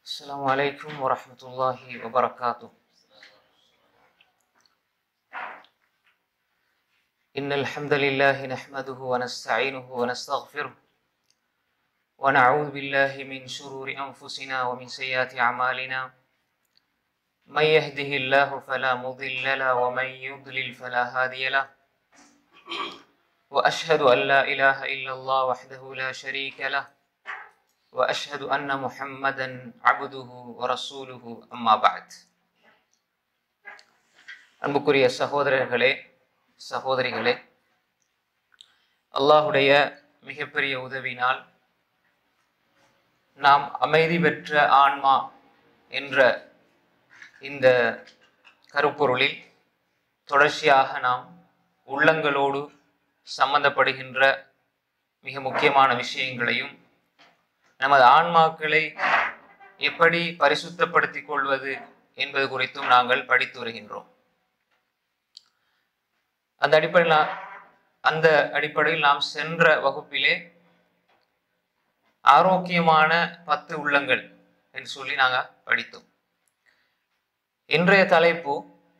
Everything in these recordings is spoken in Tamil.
السلام عليكم ورحمة الله وبركاته إن الحمد لله نحمده ونستعينه ونستغفره ونعوذ بالله من شرور أنفسنا ومن سيئات أعمالنا من يهده الله فلا مضل له ومن يضلل فلا هادي له وأشهد أن لا إله إلا الله وحده لا شريك له وأشهد أن محمدا عبده ورسوله أما بعد அன்புக்குரிய சகோதரர்களே சகோதரிகளே அல்லாஹுடைய மிகப்பெரிய உதவினால் நாம் அமைதி பெற்ற ஆன்மா என்ற இந்த கருப்பொருளில் தொடர்ச்சியாக நாம் உள்ளங்களோடு சம்பந்தப்படுகின்ற மிக முக்கியமான விஷயங்களையும் நமது ஆன்மாக்களை எப்படி பரிசுத்தப்படுத்திக் கொள்வது என்பது குறித்தும் நாங்கள் படித்து வருகின்றோம் அந்த அடிப்படையில் நா- அந்த அடிப்படையில் நாம் சென்ற வகுப்பிலே ஆரோக்கியமான பத்து உள்ளங்கள் என்று சொல்லி நாங்கள் படித்தோம் இன்றைய தலைப்பு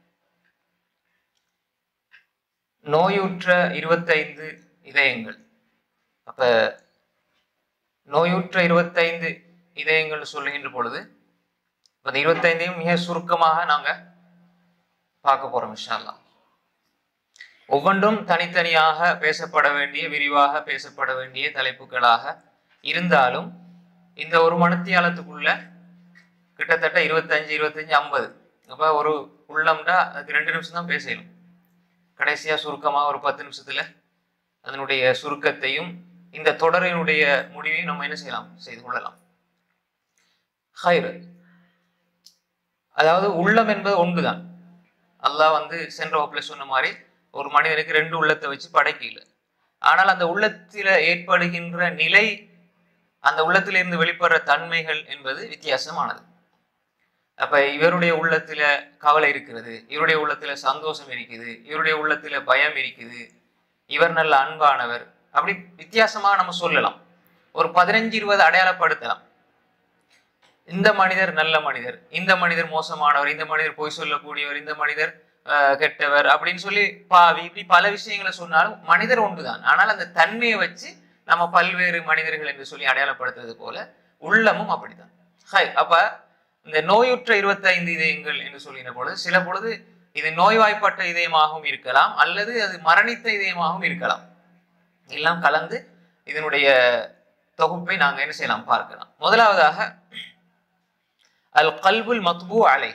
நோயுற்ற இருபத்தைந்து இதயங்கள் அப்ப நோயுற்ற இருபத்தைந்து இதயங்கள் சொல்லுகின்ற பொழுது அந்த இருபத்தைந்தையும் மிக சுருக்கமாக நாங்க பார்க்க போறோம் இன்ஷா அல்லாஹ் ஒவ்வொன்றும் தனித்தனியாக பேசப்பட வேண்டிய விரிவாக பேசப்பட வேண்டிய தலைப்புகளாக இருந்தாலும் இந்த ஒரு மணித்தியாலத்துக்குள்ள கிட்டத்தட்ட இருபத்தஞ்சு இருபத்தஞ்சு ஐம்பது அப்ப ஒரு உள்ளம்டா அதுக்கு ரெண்டு நிமிஷம் தான் பேசணும் கடைசியா சுருக்கமா ஒரு பத்து நிமிஷத்துல அதனுடைய சுருக்கத்தையும் இந்த தொடரினுடைய முடிவையும் நம்ம என்ன செய்யலாம் செய்து கொள்ளலாம் ஹைர் அதாவது உள்ளம் என்பது ஒன்றுதான் அல்லாஹ் வந்து சென்ற வகுப்புல சொன்ன மாதிரி ஒரு மனிதனுக்கு ரெண்டு உள்ளத்தை வச்சு படைக்கல ஆனால் அந்த உள்ளத்தில ஏற்படுகின்ற நிலை அந்த உள்ளத்திலிருந்து வெளிப்படுற தன்மைகள் என்பது வித்தியாசமானது அப்ப இவருடைய உள்ளத்துல கவலை இருக்கிறது இவருடைய உள்ளத்துல சந்தோஷம் இருக்குது இவருடைய உள்ளத்துல பயம் இருக்குது இவர் நல்ல அன்பானவர் அப்படி வித்தியாசமாக நம்ம சொல்லலாம் ஒரு பதினஞ்சு இருபது அடையாளப்படுத்தலாம் இந்த மனிதர் நல்ல மனிதர் இந்த மனிதர் மோசமானவர் இந்த மனிதர் பொய் சொல்லக்கூடியவர் இந்த மனிதர் ஆஹ், கெட்டவர் அப்படின்னு சொல்லி பாவி இப்படி பல விஷயங்களை சொன்னாலும் மனிதர் ஒன்றுதான் ஆனால் அந்த தன்மையை வச்சு நம்ம பல்வேறு மனிதர்கள் என்று சொல்லி அடையாளப்படுத்துறது போல உள்ளமும் அப்படித்தான் ஹை அப்ப இந்த நோயுற்ற இருபத்தைந்து இதயங்கள் என்று சொல்கிற பொழுது சில பொழுது இது நோய்வாய்ப்பட்ட இதயமாகவும் இருக்கலாம் அல்லது அது மரணித்த இதயமாகவும் இருக்கலாம் எல்லாம் கலந்து இதனுடைய தொகுப்பை நாங்க என்ன செய்யலாம் பார்க்கலாம் முதலாவதாக அல் கல்புல் மத்பூ அலை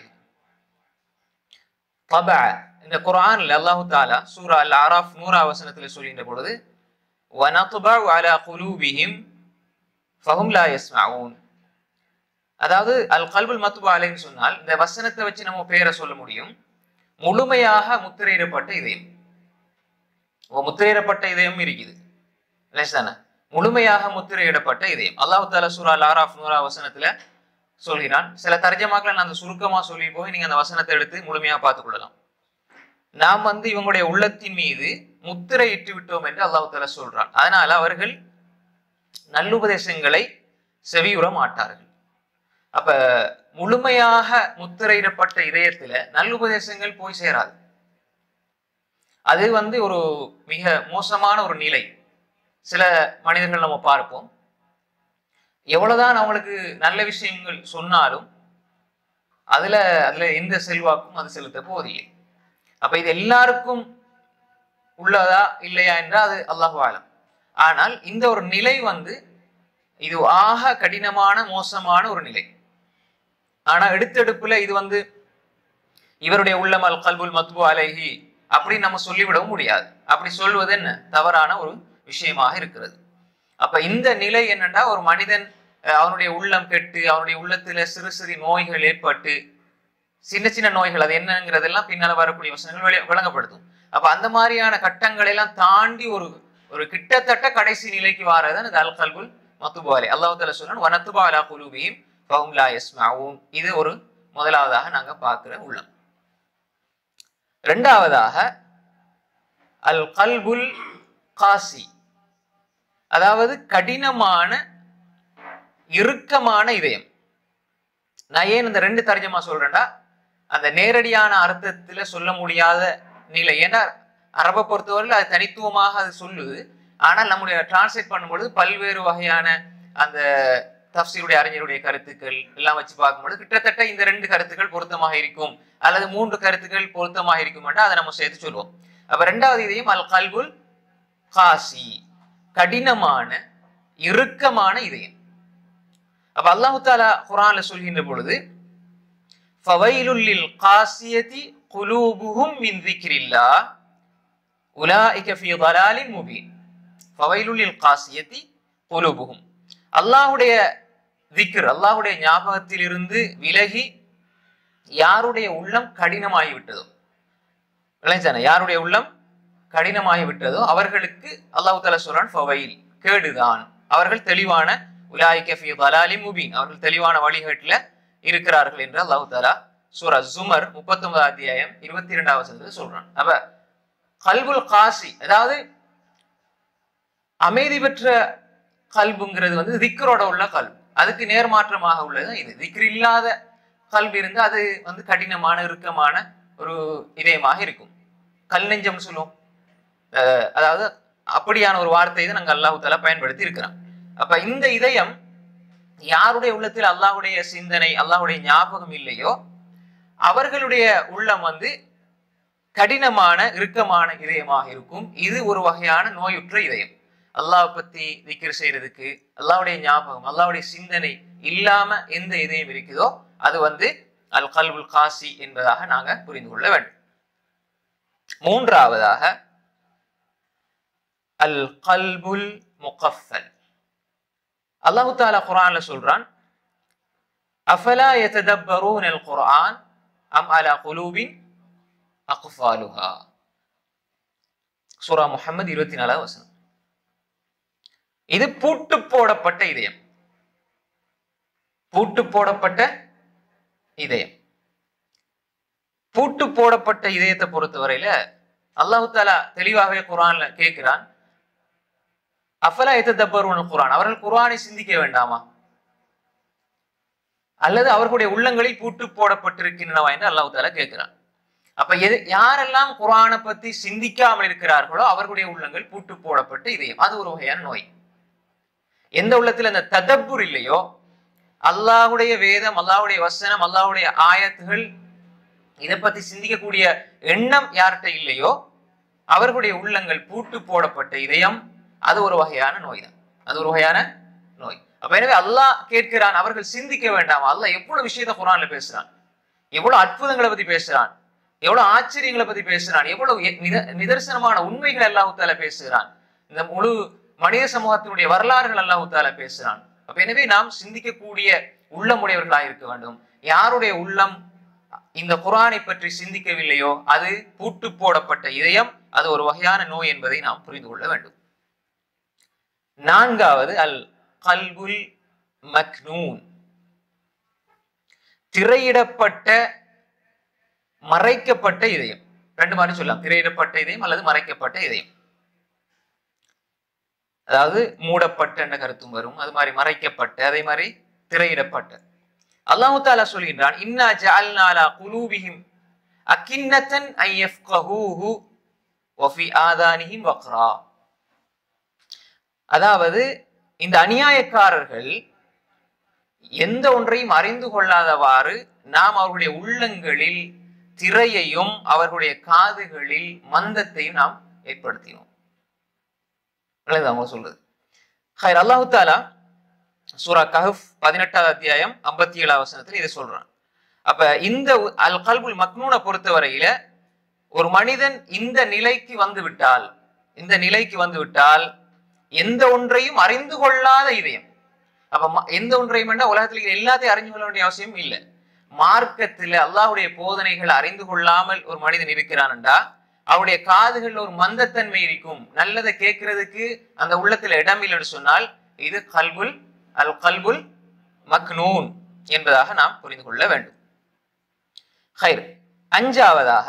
தப இந்த குர்ஆன்ல அல்லாஹு தாலா சூரா அல் ஆராஃப் நூறா வசனத்தில் சொல்கின்ற பொழுது وَنَطْبَعُ عَلَى قُلُوبِهِمْ فَهُمْ لَا يَسْمَعُونَ அதாவது அல் கல்புல் மத்பூ அலைன்னு சொன்னால் இந்த வசனத்தை வச்சு நம்ம பேரை சொல்ல முடியும் முழுமையாக முத்திரையிடப்பட்ட இதயம் ஓ, முத்திரையிடப்பட்ட இதயம் இருக்குது இல்லைதானே முழுமையாக முத்திரையிடப்பட்ட இதயம் அல்லாஹ் தாலா சூரா அல் ஆராஃப் நூறா வசனத்துல சொல்கிறான் சில தர்ஜமாக்களை நான் அந்த சுருக்கமா சொல்லி போய் நீங்க அந்த வசனத்தை எடுத்து முழுமையா பார்த்துக் கொள்ளலாம் நாம் வந்து இவங்களுடைய உள்ளத்தின் மீது முத்திரையிட்டு விட்டோம் என்று அல்லாஹ் தாலா சொல்றான் அதனால அவர்கள் நல்லுபதேசங்களை செவியுற மாட்டார்கள் அப்ப முழுமையாக முத்திரையிடப்பட்ட இதயத்துல நல்லுபதேசங்கள் போய் சேராது அது வந்து ஒரு மிக மோசமான ஒரு நிலை சில மனிதர்கள் நம்ம பார்ப்போம் எவ்வளவுதான் அவங்களுக்கு நல்ல விஷயங்கள் சொன்னாலும் அதுல அதுல எந்த செல்வாக்கும் அது செலுத்த போதில்லை அப்ப இது எல்லாருக்கும் உள்ளதா இல்லையா என்றால் அது அல்லாஹ் ஆலம் ஆனால் இந்த ஒரு நிலை வந்து இது ஆக கடினமான மோசமான ஒரு நிலை ஆனா எடுத்தெடுப்புல இது வந்து இவருடைய உள்ளம் அல் கல்புல் மத்பு அலைஹி அப்படின்னு நம்ம சொல்லிவிடவும் முடியாது அப்படி சொல்வது என்ன தவறான ஒரு விஷயமாக இருக்கிறது அப்ப இந்த நிலை என்னன்னா ஒரு மனிதன் அஹ், அவனுடைய உள்ளம் கெட்டு அவனுடைய உள்ளத்துல சிறு சிறு நோய்கள் ஏற்பட்டு சின்ன சின்ன நோய்கள் அது என்னங்கிறதெல்லாம் பின்னால வரக்கூடிய வசனங்கள் வெளி- விளங்கப்படுத்தும் அப்ப அந்த மாதிரியான கட்டங்களை எல்லாம் தாண்டி ஒரு ஒரு கிட்டத்தட்ட கடைசி நிலைக்கு வாரதான் இந்த அல் கல்புல் மத்துபாலி அல்லாஹ் தாலா சொல்றான் வனத்துபா அலா குலூபியும் ஃபஹும் லா யஸ்மஊன் இது ஒரு முதலாவதாக நாங்க பார்க்கிற உள்ளம் இரண்டாவதாக அல் கல்புல் காசி அதாவது கடினமான இறுக்கமான இதயம் நான் ஏன் இந்த ரெண்டு தர்ஜமா சொல்றேன்டா அந்த நேரடியான அர்த்தத்துல சொல்ல முடியாத நிலை ஏன்னா அரபை பொறுத்தவரையில் அது தனித்துவமாக அது சொல்லுது ஆனால் நம்முடைய டிரான்ஸ்லேட் பண்ணும்பொழுது பல்வேறு வகையான அந்த தப்சீருடைய அறிஞருடைய கருத்துக்கள் எல்லாம் வச்சு பார்க்கும்பொழுது கிட்டத்தட்ட இந்த ரெண்டு கருத்துக்கள் பொருத்தமாக இருக்கும் அல்லது மூன்று கருத்துக்கள் பொருத்தமாக இருக்கும் அதை நம்ம சேர்த்து சொல்லுவோம் அப்ப ரெண்டாவது இதையும் அல் கல்புல் காசி கடினமான இறுக்கமான இதயம் அப்ப அல்லாஹு தாலா குரான்ல சொல்கின்ற பொழுது ஃபவைலுல்லில் காசியதி குலூபுஹும் மின் திக்ரில்லா உலாஇக ஃபீ ضلالின் முபீன் ஃபவைலுல்லில் காசியதி குலூபுஹும் அல்லாஹ்வுடைய திக்ர் அல்லாஹ்வுடைய ஞாபகத்தில் இருந்து விலகி யாருடைய உள்ளம் கடினமாகி விட்டதோ விளைஞ்சான யாருடைய உள்ளம் கடினமாகி விட்டதோ அவர்களுக்கு அல்லாஹு தாலா சொல்றான் ஃபவைல் கேடுதான் அவர்கள் தெளிவான உலாய்க ஃபீ ضلالின் முபீன் அவர்கள் தெளிவான வழிகாட்டுல இருக்கிறார்கள் என்று அல்லாஹு தாலா சூரா ஜுமர் முப்பத்தி ஒன்பதாம் அத்தியாயம் இருபத்தி இரண்டாவது வசனத்துல சொல்றான் அப்ப கல்புல் காசி அதாவது அமைதி பெற்ற கல்புங்கிறது வந்து திக்ரோட உள்ள கல்பு அதுக்கு நேர்மாற்றமாக உள்ளது இது திக்ர் இல்லாத கல்வி இருந்து அது வந்து கடினமான இறுக்கமான ஒரு இதயமாக இருக்கும் கல் நெஞ்சம்னு சொல்லுவோம் அஹ் அதாவது அப்படியான ஒரு வார்த்தையை தான் நாங்கள் அல்லாஹு தாலா பயன்படுத்தி இருக்கிறோம் அப்ப இந்த இதயம் யாருடைய உள்ளத்தில் அல்லாஹ்வுடைய சிந்தனை அல்லாஹ்வுடைய ஞாபகம் இல்லையோ அவர்களுடைய உள்ளம் வந்து கடினமான இறுக்கமான இதயமாக இருக்கும் இது ஒரு வகையான நோயுற்ற இதயம் அல்லாஹ் பத்தி திக்ர் செய்யறதுக்கு அல்லாஹ்வுடைய ஞாபகம் அல்லாஹ்வுடைய சிந்தனை இல்லாம எந்த இதயம் இருக்குதோ அது வந்து அல் கல்புல் காசி என்பதாக நாங்க புரிந்து கொள்ள வேண்டும் மூன்றாவதாக அல் கல்புல் முகஃபல் அல்லாஹு தாலா குரான்ல சொல்றான் அஃபலா யததப்பரூன அல் குர்ஆன் அம் அலா குலூபின் அக்ஃபாலுஹா சூரா முஹம்மது இருபத்தி நாலாவது வசனம் இது பூட்டு போடப்பட்ட இதயம் பூட்டு போடப்பட்ட இதயம் பூட்டு போடப்பட்ட இதயத்தை பொறுத்தவரையில அல்லாஹு தாலா தெளிவாகவே குரான்ல கேட்கிறான் அஃபலா எத்தப்பருவன் குரான் அவர்கள் குரானை சிந்திக்க வேண்டாமா அல்லது அவர்களுடைய உள்ளங்களில் பூட்டு போடப்பட்டிருக்கின்றனவா என்று அல்லாஹு தாலா கேட்கிறான் அப்ப எது யாரெல்லாம் குரானை பத்தி சிந்திக்காமல் இருக்கிறார்களோ அவர்களுடைய உள்ளங்கள் பூட்டு போடப்பட்ட இதயம் அது ஒரு வகையான நோய் எந்த உள்ளத்துல அந்த ததப்புர் இல்லையோ அல்லாஹுடைய வேதம் அல்லாஹுடைய வசனம் அல்லாஹுடைய ஆயத்துகள் இதை பத்தி சிந்திக்கக்கூடிய எண்ணம் யார்கிட்ட இல்லையோ அவர்களுடைய உள்ளங்கள் பூட்டு போடப்பட்ட இதயம் அது ஒரு வகையான நோய் தான் அது ஒரு வகையான நோய் அப்ப எனவே அல்லாஹ் கேட்கிறான் அவர்கள் சிந்திக்க வேண்டாம் அல்லாஹ் எவ்வளவு விஷயத்த குரான்ல பேசுறான் எவ்வளவு அற்புதங்களை பத்தி பேசுறான் எவ்வளவு ஆச்சரியங்களை பத்தி பேசுறான் எவ்வளவு எ- நித- நிதர்சனமான உண்மைகள் அல்லாஹு தாலா பேசுகிறான் இந்த முழு மனித சமூகத்தினுடைய வரலாறுகள் அல்லாஹு தாலா பேசுறான் அப்ப எனவே நாம் சிந்திக்கக்கூடிய உள்ளமுடையவர்களாக இருக்க வேண்டும் யாருடைய உள்ளம் இந்த குரானை பற்றி சிந்திக்கவில்லையோ அது பூட்டு போடப்பட்ட இதயம் அது ஒரு வகையான நோய் என்பதை நாம் புரிந்து கொள்ள வேண்டும் நான்காவது அல் கல்புல் மக்னூன் திரையிடப்பட்ட மறைக்கப்பட்ட இதயம் ரெண்டு மாதிரி சொல்லலாம் திரையிடப்பட்ட இதயம் அல்லது மறைக்கப்பட்ட இதயம் அதாவது மூடப்பட்ட என்ற கருத்தும் வரும் அது மாதிரி மறைக்கப்பட்ட அதே மாதிரி திரையிடப்பட்ட அல்லாஹு தாலா சொல்கின்றான் இன்னா ஜஅல்னா அலா குலூபிஹிம் அகின்னத்தன் ஐ யஃப்கஹூஹு வஃபி ஆதானிஹிம் வக்ரா அதாவது இந்த அநியாயக்காரர்கள் எந்த ஒன்றையும் அறிந்து கொள்ளாதவாறு நாம் அவர்களுடைய உள்ளங்களில் திரையையும் அவர்களுடைய காதுகளில் மந்தத்தையும் நாம் ஏற்படுத்தினோம் நல்லது அவங்க சொல்றது ஹைர் அல்லாஹு தாலா சூரா கஹஃப் பதினெட்டாவது அத்தியாயம் ஐம்பத்தி ஏழாவது வசனத்தில் இதை சொல்றான் அப்ப இந்த உ- அல் கல்புல் மக்னூனை பொறுத்தவரையில ஒரு மனிதன் இந்த நிலைக்கு வந்து விட்டால் இந்த நிலைக்கு வந்து விட்டால் எந்த ஒன்றையும் அறிந்து கொள்ளாத இதயம் அப்ப ம- எந்த ஒன்றையும் வேண்டாம் உலகத்தில் இருக்கிற எல்லாத்தையும் அறிந்து கொள்ள வேண்டிய அவசியம் இல்லை மார்க்கத்துல அல்லாஹ்வுடைய போதனைகள் அறிந்து கொள்ளாமல் ஒரு மனிதன் இருக்கிறான்டா அவருடைய காதுகள்ல ஒரு மந்தத்தன்மை இருக்கும் நல்லதை கேட்கறதுக்கு அந்த உள்ளத்துல இடம் இல்லைன்னு சொன்னால் இது கல்புல் அல் கல்புல் மக்னூன் என்பதாக நாம் புரிந்து கொள்ள வேண்டும் ஹைர் அஞ்சாவதாக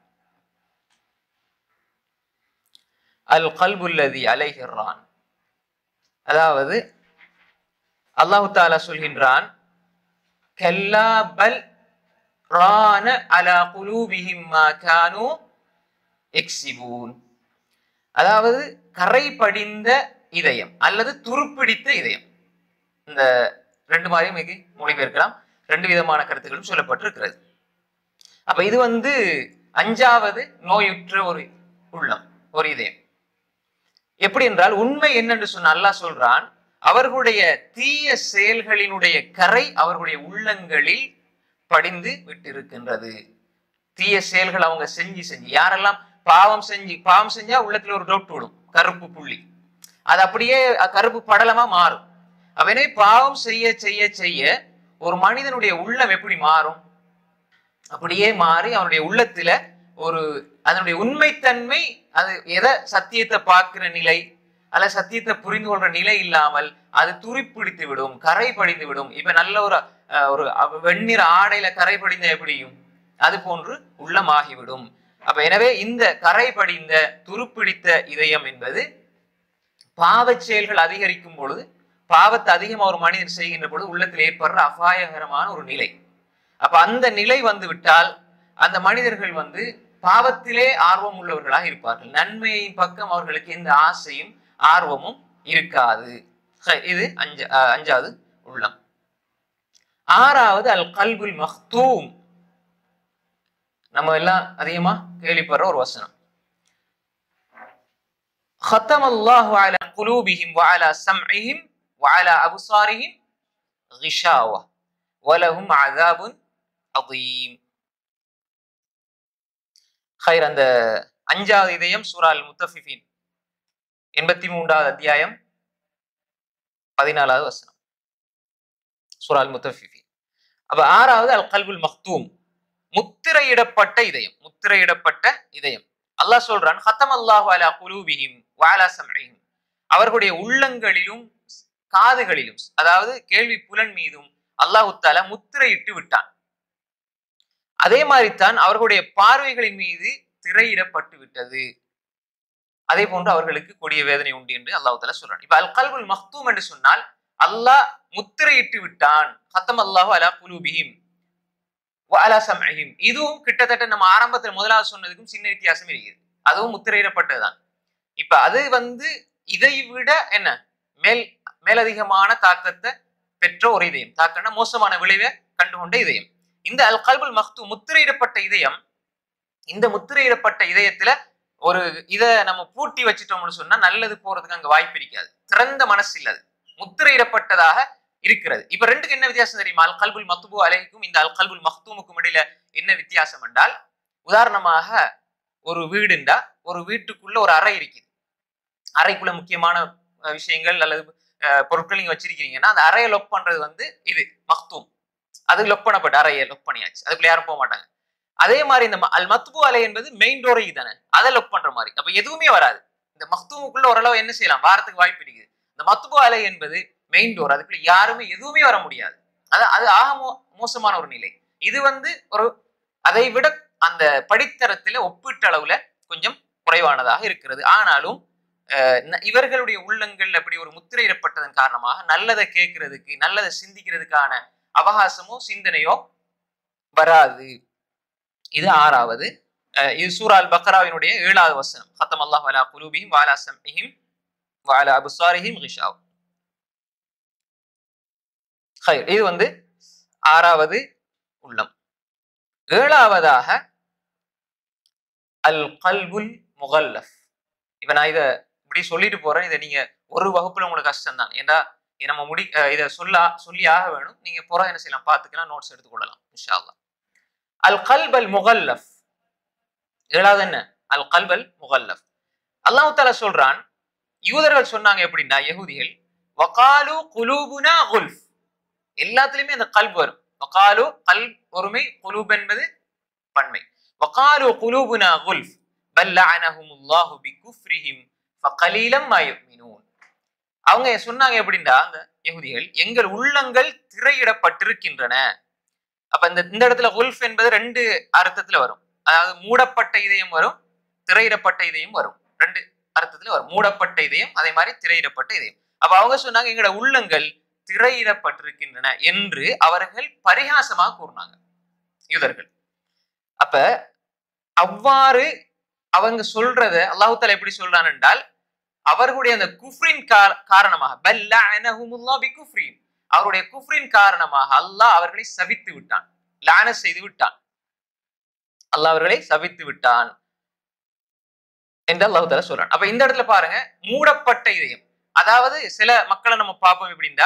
அல் கல்புல்லதி அலைகிறான் அதாவது அல்லாஹு தாலா சொல்கின்றான் கல்லா பல் ரான அலா குலூபிஹிம் மா கானு எக்ஸிபூன் அதாவது கரை படிந்த இதயம் அல்லது துருப்பிடித்த இதயம் இந்த ரெண்டு மாதிரியும் மிக மொழிபெயர்க்கலாம் ரெண்டு விதமான கருத்துக்களும் சொல்லப்பட்டிருக்கிறது அப்ப இது வந்து அஞ்சாவது நோயுற்ற ஒரு உள்ளம் ஒரு இதயம் எப்படி என்றால் உண்மை என்னென்று சொன்ன அல்லாஹ் சொல்றான் அவர்களுடைய தீய செயல்களினுடைய கரை அவர்களுடைய உள்ளங்களில் படிந்து விட்டிருக்கின்றது தீய செயல்கள் அவங்க செஞ்சு செஞ்சு யாரெல்லாம் பாவம் செஞ்சு பாவம் செஞ்சா உள்ளத்துல ஒரு டவுட் விடும் கருப்பு புள்ளி அது அப்படியே அஹ், கருப்பு படலமா மாறும் அவனே பாவம் செய்ய செய்ய செய்ய ஒரு மனிதனுடைய உள்ளம் எப்படி மாறும் அப்படியே மாறி அவனுடைய உள்ளத்துல ஒரு அதனுடைய உண்மைத்தன்மை அது எதை சத்தியத்தை பார்க்கிற நிலை அல்ல சத்தியத்தை புரிந்து கொள்ற நிலை இல்லாமல் அது துருப்பிடித்து விடும் கரை படிந்து விடும் இப்ப நல்ல ஒரு அஹ், ஒரு அவ- வெண்ணிற ஆடையில கரை படிந்த எப்படியும் அது போன்று உள்ளமாகிவிடும் அப்ப எனவே இந்த கரை படிந்த துருப்பிடித்த இதயம் என்பது பாவச் செயல்கள் அதிகரிக்கும் பொழுது பாவத்தை அதிகமா ஒரு மனிதன் செய்கின்ற பொழுது உள்ளத்தில் ஏற்படுற அபாயகரமான ஒரு நிலை அப்ப அந்த நிலை வந்து விட்டால் அந்த மனிதர்கள் வந்து பாவத்திலே ஆர்வம் உள்ளவர்களாக இருப்பார்கள் நன்மையின் பக்கம் அவர்களுக்கு எந்த ஆசையும் ஆர்வமும் இருக்காது ஹ, இது அஞ்ச அஹ், அஞ்சாவது உள்ளம் ஆறாவது அல் கல்புல் மக்தூம் நம்ம எல்லாம் அதிகமா கேள்விப்படுற ஒரு வசனம் ختم الله على قلوبهم وعلى سمعهم وعلى أبصارهم غشاوة ولهم عذاب عظيم خير அந்த அஞ்சாவது இதயம் சூரால் முத்தஃபிஃபின் எண்பத்தி மூன்றாவது அத்தியாயம் பதினாலாவது வசனம் சூரால் முத்தஃபிஃபின் அப்ப ஆறாவது அல் கல்புல் மக்தூம் முத்திரையிடப்பட்ட இதயம் முத்திரையிடப்பட்ட இதயம் அல்லாஹ் சொல்றான் ஹத்தம் அல்லாஹு அலா குலூபிஹிம் வாலா சம்இஹிம் அவர்களுடைய உள்ளங்களிலும் காதுகளிலும் அதாவது கேள்வி புலன் மீதும் அல்லாஹு தாலா முத்திரையிட்டு விட்டான் அதே மாதிரி தான் அவர்களுடைய பார்வைகளின் மீது திரையிடப்பட்டு விட்டது அதே போன்று அவர்களுக்கு கொடிய வேதனை உண்டு என்று அல்லாஹ் தாலா சொல்றான் இப்ப அல் கல்புல் மக்தூம் என்று சொன்னால் அல்லாஹ் முத்திரையிட்டு விட்டான் ஹத்தம் அல்லாஹு அலா குலூபிஹிம் அலா சம்இஹிம் இதுவும் கிட்டத்தட்ட நம்ம ஆரம்பத்துல முதலாவது சொன்னதுக்கும் சின்ன வித்தியாசம் இருக்குது அதுவும் முத்திரையிடப்பட்டதுதான் இப்ப அது வந்து இதை விட என்ன மேல் மேலதிகமான தாக்கத்தை பெற்ற ஒரு இதயம் தாக்கம்னா மோசமான விளைவை கண்டுகொண்ட இதயம் இந்த அல் கல்புல் மக்து முத்திரையிடப்பட்ட இதயம் இந்த முத்திரையிடப்பட்ட இதயத்துல ஒரு இத நம்ம பூட்டி வச்சிட்டோம்னு சொன்னா நல்லது போறதுக்கு அங்க வாய்ப்பு இருக்காது திறந்த மனசு இல்லது முத்திரையிடப்பட்டதாக இருக்கிறது இப்ப ரெண்டுக்கு என்ன வித்தியாசம் தெரியுமா அல் கல்புல் மக்துபு அலைக்கும் இந்த அல் கல்புல் மக்தூமுக்கும் இடையில என்ன வித்தியாசம் என்றால் உதாரணமாக ஒரு வீடுண்டா ஒரு வீட்டுக்குள்ள ஒரு அறை இருக்குது அறைக்குள்ள முக்கியமான அஹ், விஷயங்கள் அல்லது அஹ், பொருட்கள் நீங்க வச்சிருக்கீங்கன்னா அந்த அறையை லொக் பண்றது வந்து இது மக்தூம் அது லொக் பண்ணப்பட்ட அறையை லொக் பண்ணியாச்சு அதுக்குள்ள யாரும் போக மாட்டாங்க அதே மாதிரி இந்த ம- அல் மத்பு அலை என்பது மெயின் டோரை தானே அதை லொக் பண்ற மாதிரி அப்ப எதுவுமே வராது இந்த மக்தூமுக்குள்ள ஓரளவு என்ன செய்யலாம் வாரத்துக்கு வாய்ப்பு இருக்குது இந்த மத்பு அலை என்பது மெயின் டோர் அதுக்குள்ள யாருமே எதுவுமே வர முடியாது அது அது ஆக மோ- மோசமான ஒரு நிலை இது வந்து ஒரு அதை விட அந்த படித்தரத்துல ஒப்பீட்டு அளவுல கொஞ்சம் குறைவானதாக இருக்கிறது ஆனாலும் அஹ், ந- இவர்களுடைய உள்ளங்கள் அப்படி ஒரு முத்திரையிடப்பட்டதன் காரணமாக நல்லதை கேட்கறதுக்கு நல்லதை சிந்திக்கிறதுக்கான அவகாசமோ சிந்தனையோ வராது இது ஆறாவது அஹ், இது சூரால் பக்ராவினுடைய ஏழாவது வசனம் ஹத்தம் அல்லாஹ் அலா குலூபிஹிம் வாலா சம்இஹிம் வாலா அபுசாரிஹிம் கிஷாவ் ஹைர் இது வந்து ஆறாவது உள்ளம் ஏழாவதாக அல் கல்புல் முகல்லஃப் இப்ப நான் இத இப்படி சொல்லிட்டு போறேன் இதை நீங்க ஒரு வகுப்புல உங்களுக்கு கஷ்டம் தான் ஏன்னா இதை நம்ம முடி அஹ் இதை சொல்ல சொல்லி ஆக வேணும் நீங்க புறம் என்ன செய்யலாம் பார்த்துக்கலாம் நோட்ஸ் எடுத்துக்கொள்ளலாம் இன்ஷா அல்லாஹ் அல் கல்ப் அல் முகல்லஃப் ஏழாவது என்ன அல் கல்ப் அல் முகல்லஃப் அல்லாஹ் தாலா சொல்றான் யூதர்கள் சொன்னாங்க எப்படின்னா யஹூதிகள் வகாலு குலூபுனா குல்ஃப் எல்லாத்துலயுமே அந்த கல்ப் வரும் வகாலு கல் ஒருமை குலூப் என்பது பன்மை வகாலு குலூபுனா குல்ஃப் பல் லஅனஹுமுல்லாஹு பிகுஃப்ரிஹிம் ஃபகலீலம் மா யுமினூன் அவங்க சொன்னாங்க எப்படின்னா அந்த யகுதிகள் எங்கள் உள்ளங்கள் திரையிடப்பட்டிருக்கின்றன அப்ப இந்த இந்த இடத்துல குல்ஃப் என்பது ரெண்டு அர்த்தத்துல வரும் அதாவது மூடப்பட்ட இதயம் வரும் திரையிடப்பட்ட இதயம் வரும் ரெண்டு அர்த்தத்துல வரும் மூடப்பட்ட இதயம் அதே மாதிரி திரையிடப்பட்ட இதயம் அப்ப அவங்க சொன்னாங்க எங்களோட உள்ளங்கள் திரையிடப்பட்டிருக்கின்றன என்று அவர்கள் பரிகாசமாக கூறினாங்க யூதர்கள் அப்ப அவ்வாறு அவங்க சொல்றத அல்லாஹு தாலா எப்படி சொல்றான் என்றால் அவர்களுடைய அந்த குஃப்ரின் காரணமாக குஃப்ரின் அவருடைய குஃப்ரின் காரணமாக அல்லாஹ் அவர்களை சவித்து விட்டான் லான செய்து விட்டான் அல்லாஹ் அவர்களை சவித்து விட்டான் என்று அல்லாஹு தாலா சொல்றான் அப்ப இந்த இடத்துல பாருங்க மூடப்பட்ட இதயம் அதாவது சில மக்களை நம்ம பார்ப்போம் எப்படின்னா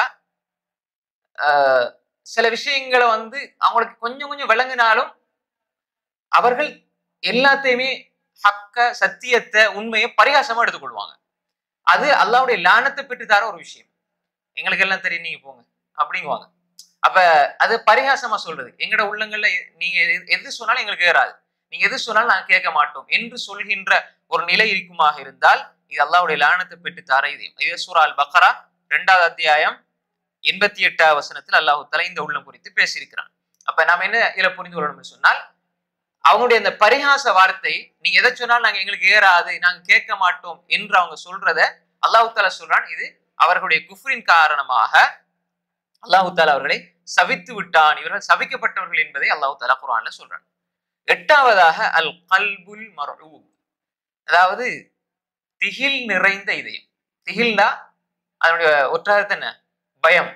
சில விஷயங்களை வந்து அவங்களுக்கு கொஞ்சம் கொஞ்சம் விளங்கினாலும் அவர்கள் எல்லாத்தையுமே ஹக்க சத்தியத்தை உண்மையை பரிகாசமா எடுத்துக்கொள்வாங்க அது அல்லாவுடைய லானத்தை பெற்று தர ஒரு விஷயம் எங்களுக்கு எல்லாம் தெரியும் நீங்க போங்க அப்படிங்குவாங்க அப்ப அது பரிகாசமா சொல்றது எங்கட உள்ளங்கள்ல நீங்க எது சொன்னாலும் எங்களுக்கு ஏறாது நீங்க எது சொன்னாலும் நாங்க கேட்க மாட்டோம் என்று சொல்கின்ற ஒரு நிலை இருக்குமாக இருந்தால் இது அல்லாவுடைய லானத்தை பெற்று தார இதயம் இது சூரால் பக்கரா இரண்டாவது அத்தியாயம் எண்பத்தி எட்டாவது வசனத்தில் அல்லாஹு தலா இந்த உள்ளம் குறித்து பேசியிருக்கிறான் அப்ப நாம என்ன இதுல புரிந்து கொள்ளணும்னு சொன்னால் அவங்களுடைய அந்த பரிகாச வார்த்தை நீங்க எதை சொன்னாலும் நாங்க எங்களுக்கு ஏறாது நாங்க கேட்க மாட்டோம் என்று அவங்க சொல்றத அல்லாஹு தாலா சொல்றான் இது அவர்களுடைய குஃப்ரின் காரணமாக அல்லாஹு தாலா அவர்களை சவித்து விட்டான் இவர்கள் சவிக்கப்பட்டவர்கள் என்பதை அல்லாஹு தாலா குரான்ல சொல்றான் எட்டாவதாக அல் கல்புல் மரூப் அதாவது திகில் நிறைந்த இதயம் திகில்னா அதனுடைய ஒற்றாரத்து என்ன பயம்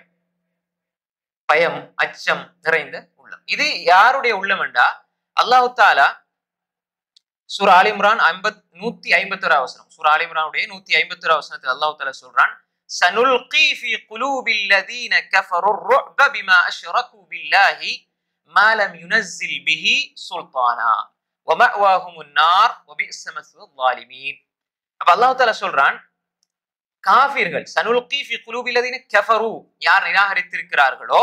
பயம் அச்சம் நிறைந்த உள்ளம் இது யாருடைய உள்ளம் என்றா அல்லாஹு தாலா சூர் ஆலிம்ரான் ஐம்பத் நூத்தி ஐம்பத்தி ஒரு அவசரம் சூர் ஆலிம்ரானுடைய நூத்தி ஐம்பத்தி ஒரு அவசரத்தில் அல்லாஹு தாலா சொல்றான் سنلقي في قلوب الذين كفروا الرعب بما أشركوا بالله ما لم ينزل به سلطانا ومأواهم النار وبئس مثوى الظالمين அப்ப அல்லாஹ் தாலா சொல்றான் காஃபிர்கள் சனுல்கி ஃபி குலூபில்லதீன கஃபரு யார் நிராகரித்திருக்கிறார்களோ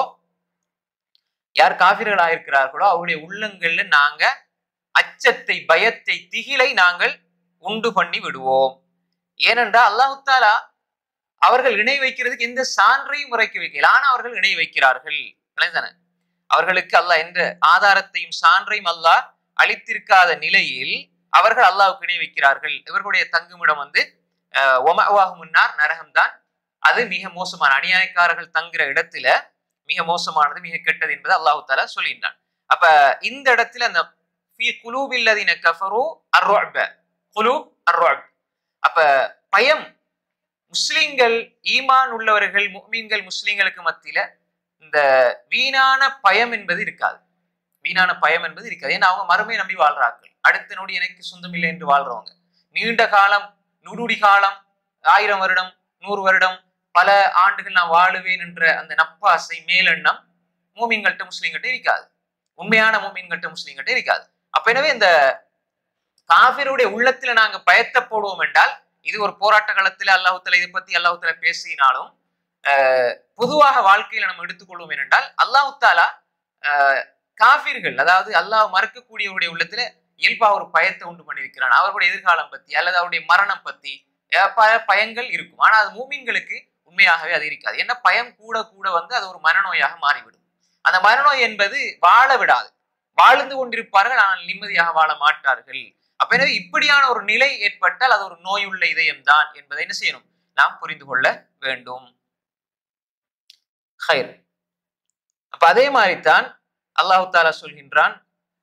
யார் காஃபிர்களாக இருக்கிறார்களோ அவருடைய உள்ளங்கள்ல நாங்க அச்சத்தை பயத்தை திகிலை நாங்கள் உண்டு பண்ணி விடுவோம் ஏனென்றால் அல்லாஹு தாலா அவர்கள் இணை வைக்கிறதுக்கு எந்த சான்றையும் உரைக்க வைக்கல ஆனா அவர்கள் இணை வைக்கிறார்கள் தானே அவர்களுக்கு அல்லாஹ் எந்த ஆதாரத்தையும் சான்றையும் அல்லாஹ் அளித்திருக்காத நிலையில் அவர்கள் அல்லாஹுக்கு இணை வைக்கிறார்கள் இவர்களுடைய தங்குமிடம் வந்து ஒமவாகு முன்னார் நரகம்தான் அது மிக மோசமான அநியாயக்காரர்கள் தங்குற இடத்துல மிக மோசமானது மிக கெட்டது என்பதை அல்லாஹு தாலா சொல்கின்றான் அப்ப இந்த இடத்துல அந்த குலூபில்லதின கஃபரு அர்வாப குலூப் அர்வாப் அப்ப பயம் முஸ்லிம்கள் ஈமான் உள்ளவர்கள் முஸ்லிம்கள் முஸ்லிம்களுக்கு மத்தியில இந்த வீணான பயம் என்பது இருக்காது வீணான பயம் என்பது இருக்காது ஏன்னா அவங்க மறுமையை நம்பி வாழ்றார்கள் அடுத்த நொடி எனக்கு சொந்தம் இல்லை என்று வாழ்றவங்க நீண்ட காலம் நுடுடி காலம் ஆயிரம் வருடம் நூறு வருடம் பல ஆண்டுகள் நான் வாழுவேன் என்ற அந்த நப்பாசை மேலெண்ணம் மூமின்கள்ட்ட முஸ்லீம்கிட்ட இருக்காது உண்மையான மூமின்கள்ட்ட முஸ்லீம்கிட்ட இருக்காது அப்ப எனவே இந்த காபிருடைய உள்ளத்துல நாங்க பயத்தை போடுவோம் என்றால் இது ஒரு போராட்ட காலத்துல அல்லாஹுத்தல இதை பத்தி அல்லாஹுத்தல பேசினாலும் பொதுவாக வாழ்க்கையில நம்ம எடுத்துக்கொள்வோம் என்றால் அல்லாஹு தாலா காபிர்கள் அதாவது அல்லாஹ் மறக்கக்கூடியவருடைய உள்ளத்துல இயல்பா ஒரு பயத்தை உண்டு பண்ணியிருக்கிறான் அவர்களுடைய எதிர்காலம் பத்தி அல்லது அவருடைய மரணம் பத்தி பல பயங்கள் இருக்கும் ஆனா அது மூமின்களுக்கு உண்மையாகவே அது இருக்காது என்ன பயம் கூட கூட வந்து அது ஒரு மனநோயாக மாறிவிடும் அந்த மனநோய் என்பது வாழ விடாது வாழ்ந்து கொண்டிருப்பார்கள் ஆனால் நிம்மதியாக வாழ மாட்டார்கள் அப்ப எனவே இப்படியான ஒரு நிலை ஏற்பட்டால் அது ஒரு நோயுள்ள இதயம் தான் என்பதை என்ன செய்யணும் நாம் புரிந்து கொள்ள வேண்டும் ஹைர் அப்ப அதே மாதிரித்தான் அல்லாஹு தாலா சொல்கின்றான்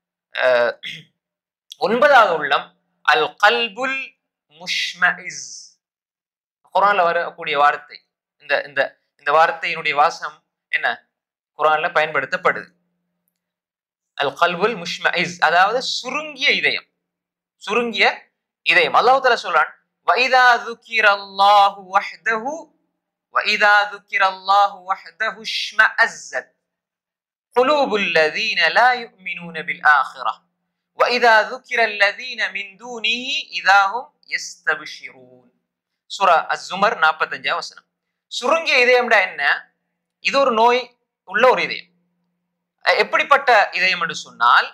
ஒன்பதாவது உள்ளம் அல் கல்புல் முஷ்மஇஸ் குரான்ல வரக்கூடிய வார்த்தை இந்த இந்த இந்த வார்த்தையினுடைய வாசம் என்ன குரான்ல பயன்படுத்தப்படுது அல் கல்புல் முஷ்மஇஸ் அதாவது சுருங்கிய இதயம் சுருங்கிய இதயம் அல்லாஹ் தஆலா சொல்றான் வைதா ذكر الله وحده واذا ذكر الله وحده اشمأزت قلوب الذين لا يؤمنون بالآخرة وإذا ذكر الذين من دونه إذا هم يستبشرون சூரா அஸ்ஸுமர் நாற்பத்தஞ்சாம் வசனம் சுருங்கிய இதயம்டா என்ன இது ஒரு நோய் உள்ள ஒரு இதயம் எப்படிப்பட்ட இதயம் என்று சொன்னால்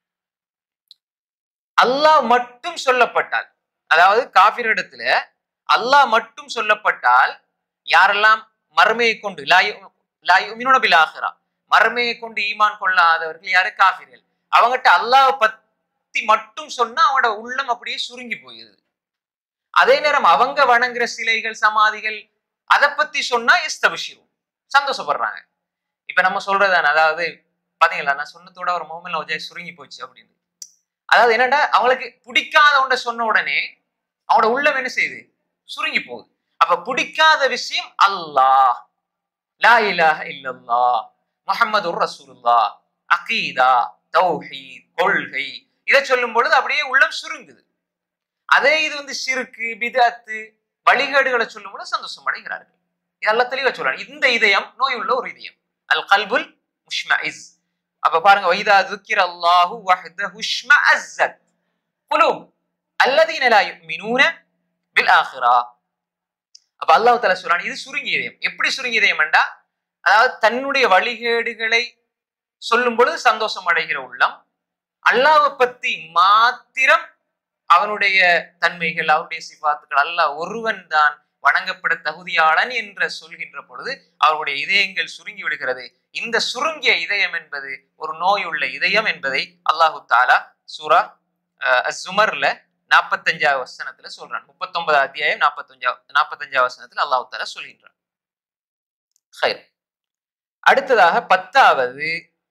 அல்லாஹ் மட்டும் சொல்லப்பட்டால் அதாவது காபிரிடத்துல அல்லாஹ் மட்டும் சொல்லப்பட்டால் யாரெல்லாம் மறுமையை கொண்டு லாயுமினுபில் ஆகிறா மறுமையை கொண்டு ஈமான் கொள்ளாதவர்கள் யாரு காபிர்கள் அவங்ககிட்ட அல்லாஹ் பத்தி மட்டும் சொன்னா அவனோட உள்ளம் அப்படியே சுருங்கி போயிருது அதே நேரம் அவங்க வணங்குற சிலைகள் சமாதிகள் அதை பத்தி சொன்னா எஸ்தபிஷிரும் சந்தோஷப்படுறாங்க இப்ப நம்ம சொல்றதான அதாவது பாத்தீங்களா நான் சொன்னதோட ஒரு மோமெண்ட்ல ஒஜாய் சுருங்கி போச்சு அப்படின்னு அதாவது என்னடா அவங்களுக்கு பிடிக்காத ஒன்றை சொன்ன உடனே அவனோட உள்ளம் என்ன செய்யுது சுருங்கி போகுது அப்ப பிடிக்காத விஷயம் அல்லாஹ் லா இலாஹ இல்லல்லாஹ் முஹம்மது ரசூலுல்லா அகீதா தௌஹீத் கொள்கை இதை சொல்லும் பொழுது அப்படியே உள்ளம் சுருங்குது அதே இது வந்து சிறுக்கு பிதத்து வழிகேடுகளை சொல்லும் பொழுது சந்தோஷம் அடைகிறார்கள் இதெல்லாம் தெளிவா சொல்றாங்க இந்த இதயம் நோய் உள்ள ஒரு இதயம் அல் கல்புல் முஷ்மஇஸ் அப்ப பாருங்க வைதா துக்கிர அல்லாஹு வஹ்தஹு ஷ்மஅஸ்ஸத் குலூப் அல்லதீன லா யுமினூன பில் ஆখিরা அப்ப அல்லாஹ் தஆலா சொல்றான் இது சுருங்கிய இதயம் எப்படி சுருங்கிய இதயம் என்றா அதாவது தன்னுடைய வழிகேடுகளை சொல்லும் பொழுது சந்தோஷம் அடைகிற உள்ளம் அல்லாஹ்வை பத்தி மாத்திரம் அவனுடைய தன்மைகள் அவருடைய சிபாத்துக்கள் அல்லாஹ் ஒருவன் தான் வணங்கப்பட தகுதியாளன் என்று சொல்கின்ற பொழுது அவருடைய இதயங்கள் சுருங்கி விடுகிறது இந்த சுருங்கிய இதயம் என்பது ஒரு நோய் உள்ள இதயம் என்பதை அல்லாஹு தாலா சூரா அசுமர்ல நாற்பத்தஞ்சாவது வசனத்துல சொல்றான் முப்பத்தொன்பதாவது அத்தியாயம் நாற்பத்தஞ்சா நாற்பத்தஞ்சாவது வசனத்துல அல்லாஹு தாலா சொல்கின்றான் ஹைர் அடுத்ததாக பத்தாவது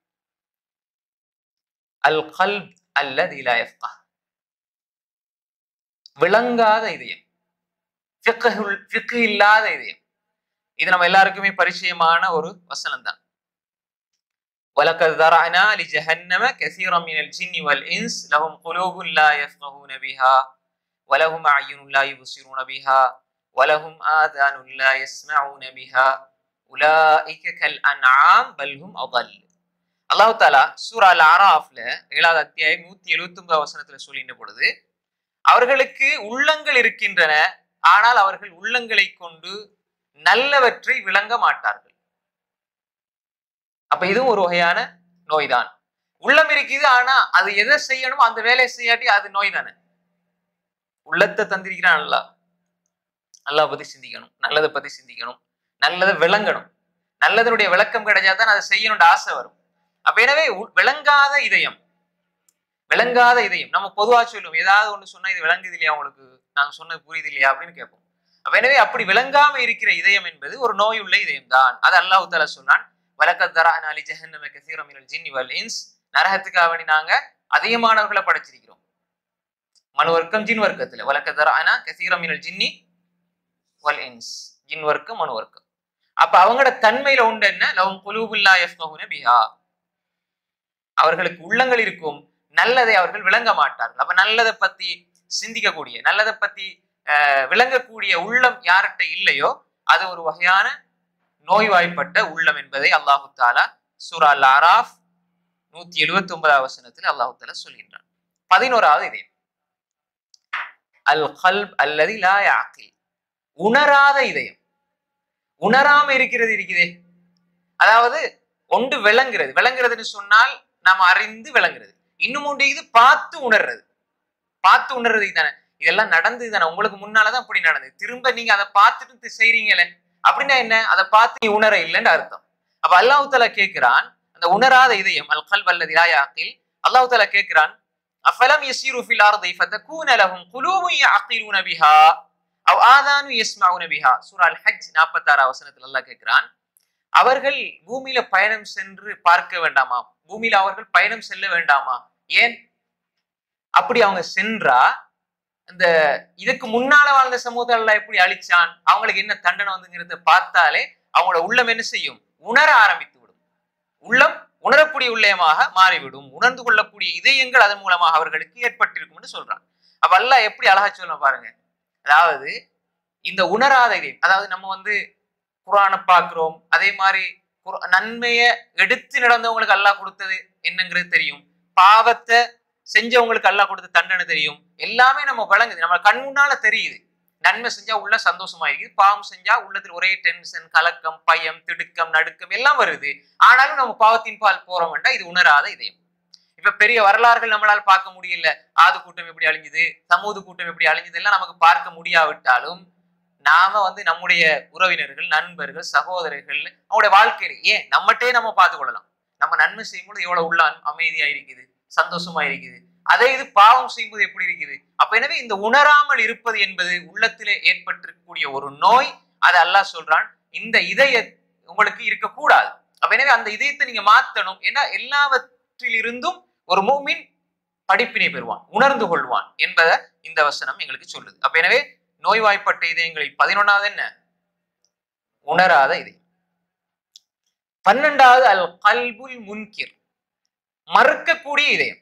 அல் கல்ப் அல்லது இலாயஃபா விளங்காத இதயம் ஃபிக்கு இல்லாத இதயம் இது நம்ம எல்லாருக்குமே பரிச்சயமான ஒரு வசனம் தான் وَلَقَدْ ذَرَعْنَا لِجَهَنَّمَ كَثِيرًا مِنَ الْجِنِّ وَالْإِنسِ لَهُمْ قُلُوبٌ لَا يَفْقَهُونَ بِهَا وَلَهُمْ أَعْيُنٌ لَا يُبْصِرُونَ بِهَا وَلَهُمْ آذَانٌ لَا يَسْمَعُونَ بِهَا أُولَئِكَ كَالْأَنْعَامِ بَلْ هُمْ أَضَلُّ அல்லாஹ் தாலா சூரா அல் ஆராஃப்ல ஏழாவது அத்தியாயம் நூத்தி எழுபத்தி ஒன்பது வசனத்துல சொல்லின்ற பொழுது அவர்களுக்கு உள்ளங்கள் இருக்கின்றன ஆனால் அவர்கள் உள்ளங்களை கொண்டு நல்லவற்றை விளங்க மாட்டார்கள் அப்ப இதுவும் ஒரு வகையான நோய்தான் உள்ளம் இருக்குது ஆனா அது எதை செய்யணுமோ அந்த வேலையை செய்யாட்டி அது நோய் தானே உள்ளத்தை தந்திருக்கிறான் அல்லா நல்லா பத்தி சிந்திக்கணும் நல்லதை பத்தி சிந்திக்கணும் நல்லதை விளங்கணும் நல்லதனுடைய விளக்கம் கிடைச்சாதான் அதை செய்யணும்னு ஆசை வரும் அப்ப எனவே விளங்காத இதயம் விளங்காத இதயம் நம்ம பொதுவா சொல்லுவோம் ஏதாவது ஒண்ணு சொன்னா இது விளங்குது இல்லையா உங்களுக்கு நாங்க சொன்னது புரியுது இல்லையா அப்படின்னு கேட்போம் அப்ப எனவே அப்படி விளங்காம இருக்கிற இதயம் என்பது ஒரு நோய் உள்ள இதயம் தான் அது அல்லாஹு தாலா சொன்னான் வலக்கத்தரான் அலி ஜஹன்னம கசீரமினல் ஜின்னி வல் இன்ஸ் நரகத்துக்காக வேண்டி நாங்க அதிகமானவர்களை படைச்சிருக்கிறோம் மனு வர்க்கம் ஜின் வர்க்கத்துல வலக்கத்தரானா கசீரமினல் ஜின்னி வல் இன்ஸ் ஜின் வர்க்கம் மனு வர்க்கம் அப்ப அவங்களோட தன்மையில உண்டு என்ன லவும் குலூபுல்லா யஃப்கஹுன பிஹா அவர்களுக்கு உள்ளங்கள் இருக்கும் நல்லதை அவர்கள் விளங்க மாட்டார்கள் அப்ப நல்லதை பத்தி சிந்திக்கக்கூடிய நல்லதை பத்தி விளங்கக்கூடிய உள்ளம் யார்கிட்ட இல்லையோ அது ஒரு வகையான நோய்வாய்ப்பட்ட உள்ளம் என்பதை அல்லாஹு தாலா சூரா அல் ஆராஃப் நூத்தி எழுபத்தி ஒன்பதாவது வசனத்தில் அல்லாஹு தாலா சொல்கின்றான் பதினோராவது இதயம் அல் கல்ப் அல்லது லா யாக்கில் உணராத இதயம் உணராம இருக்கிறது இருக்குதே அதாவது ஒன்று விளங்குறது விளங்குறதுன்னு சொன்னால் நாம் அறிந்து விளங்குறது இன்னும் ஒன்று இது பார்த்து உணர்றது பார்த்து உணர்றது தானே இதெல்லாம் நடந்தது தானே உங்களுக்கு முன்னாலதான் அப்படி நடந்தது திரும்ப நீங்க அதை பார்த்துட்டு செய்றீங்களே அப்படின்னா என்ன அதை பார்த்து நீ உணர இல்லைன்னு அர்த்தம் அப்ப அல்லாஹு தாலா கேட்கிறான் அந்த உணராத இதயம் அல் கல் வல்லது யாக்கில் அல்லாஹு தாலா கேட்கிறான் அஃபலம் யசீரு ஃபில் அர்தி ஃபதகூன லஹும் குலூபுன் யஅகிலூன பிஹா அவ் ஆதானு யஸ்மஊன பிஹா சூரா அல் ஹஜ் 46 வசனத்தில் அல்லாஹ் கேட்கிறான் அவர்கள் பூமியில பயணம் சென்று பார்க்க வேண்டாமா பூமியில அவர்கள் பயணம் செல்ல வேண்டாமா ஏன் அப்படி அவங்க சென்றா இந்த இதுக்கு முன்னால வாழ்ந்த சமூகத்தை எல்லாம் எப்படி அழிச்சான் அவங்களுக்கு என்ன தண்டனை வந்துங்கிறத பார்த்தாலே அவங்களோட உள்ளம் என்ன செய்யும் உணர ஆரம்பித்து விடும் உள்ளம் உணரக்கூடிய உள்ளயமாக மாறிவிடும் உணர்ந்து கொள்ளக்கூடிய இதயங்கள் அதன் மூலமாக அவர்களுக்கு ஏற்பட்டிருக்கும் என்று சொல்றாங்க அப்ப அல்லாஹ் எப்படி அழகா சொல்ல பாருங்க அதாவது இந்த உணராத இதயம் அதாவது நம்ம வந்து குரானை பார்க்கிறோம் அதே மாதிரி நன்மையை எடுத்து நடந்தவங்களுக்கு அல்லாஹ் கொடுத்தது என்னங்கிறது தெரியும் பாவத்தை செஞ்சவங்களுக்கு அல்லாஹ் கொடுத்த தண்டனை தெரியும் எல்லாமே நம்ம வழங்குது நம்ம கண் முன்னால தெரியுது நன்மை செஞ்சா உள்ள சந்தோஷமா இருக்குது பாவம் செஞ்சா உள்ளத்தில் ஒரே டென்ஷன் கலக்கம் பயம் திடுக்கம் நடுக்கம் எல்லாம் வருது ஆனாலும் நம்ம பாவத்தின் பால் போறோம் வேண்டாம் இது உணராத இதயம் இப்ப பெரிய வரலாறுகள் நம்மளால பார்க்க முடியல ஆது கூட்டம் எப்படி அழிஞ்சுது சமூக கூட்டம் எப்படி அழிஞ்சது எல்லாம் நமக்கு பார்க்க முடியாவிட்டாலும் நாம வந்து நம்முடைய உறவினர்கள் நண்பர்கள் சகோதரர்கள் அவங்களுடைய வாழ்க்கையில ஏன் நம்மகிட்டே நம்ம பார்த்து கொள்ளலாம் நம்ம நன்மை செய்யும்போது எவ்வளவு உள்ள அமைதியா இருக்குது சந்தோஷமா இருக்குது அதே இது பாவம் செய்யும்போது எப்படி இருக்குது அப்ப எனவே இந்த உணராமல் இருப்பது என்பது உள்ளத்திலே ஏற்பட்டிருக்கக்கூடிய ஒரு நோய் அதை அல்லாஹ் சொல்றான் இந்த இதய உங்களுக்கு இருக்கக்கூடாது அப்ப எனவே அந்த இதயத்தை நீங்க மாத்தணும் ஏன்னா எல்லாவற்றிலிருந்தும் ஒரு மூமின் படிப்பினை பெறுவான் உணர்ந்து கொள்வான் என்பதை இந்த வசனம் எங்களுக்கு சொல்லுது அப்ப எனவே நோய்வாய்ப்பட்ட இதயங்களில் பதினொன்னாவது என்ன உணராத இதயம் பன்னெண்டாவது அல் கல்புல் முன்கிர் மறுக்கக்கூடிய இதயம்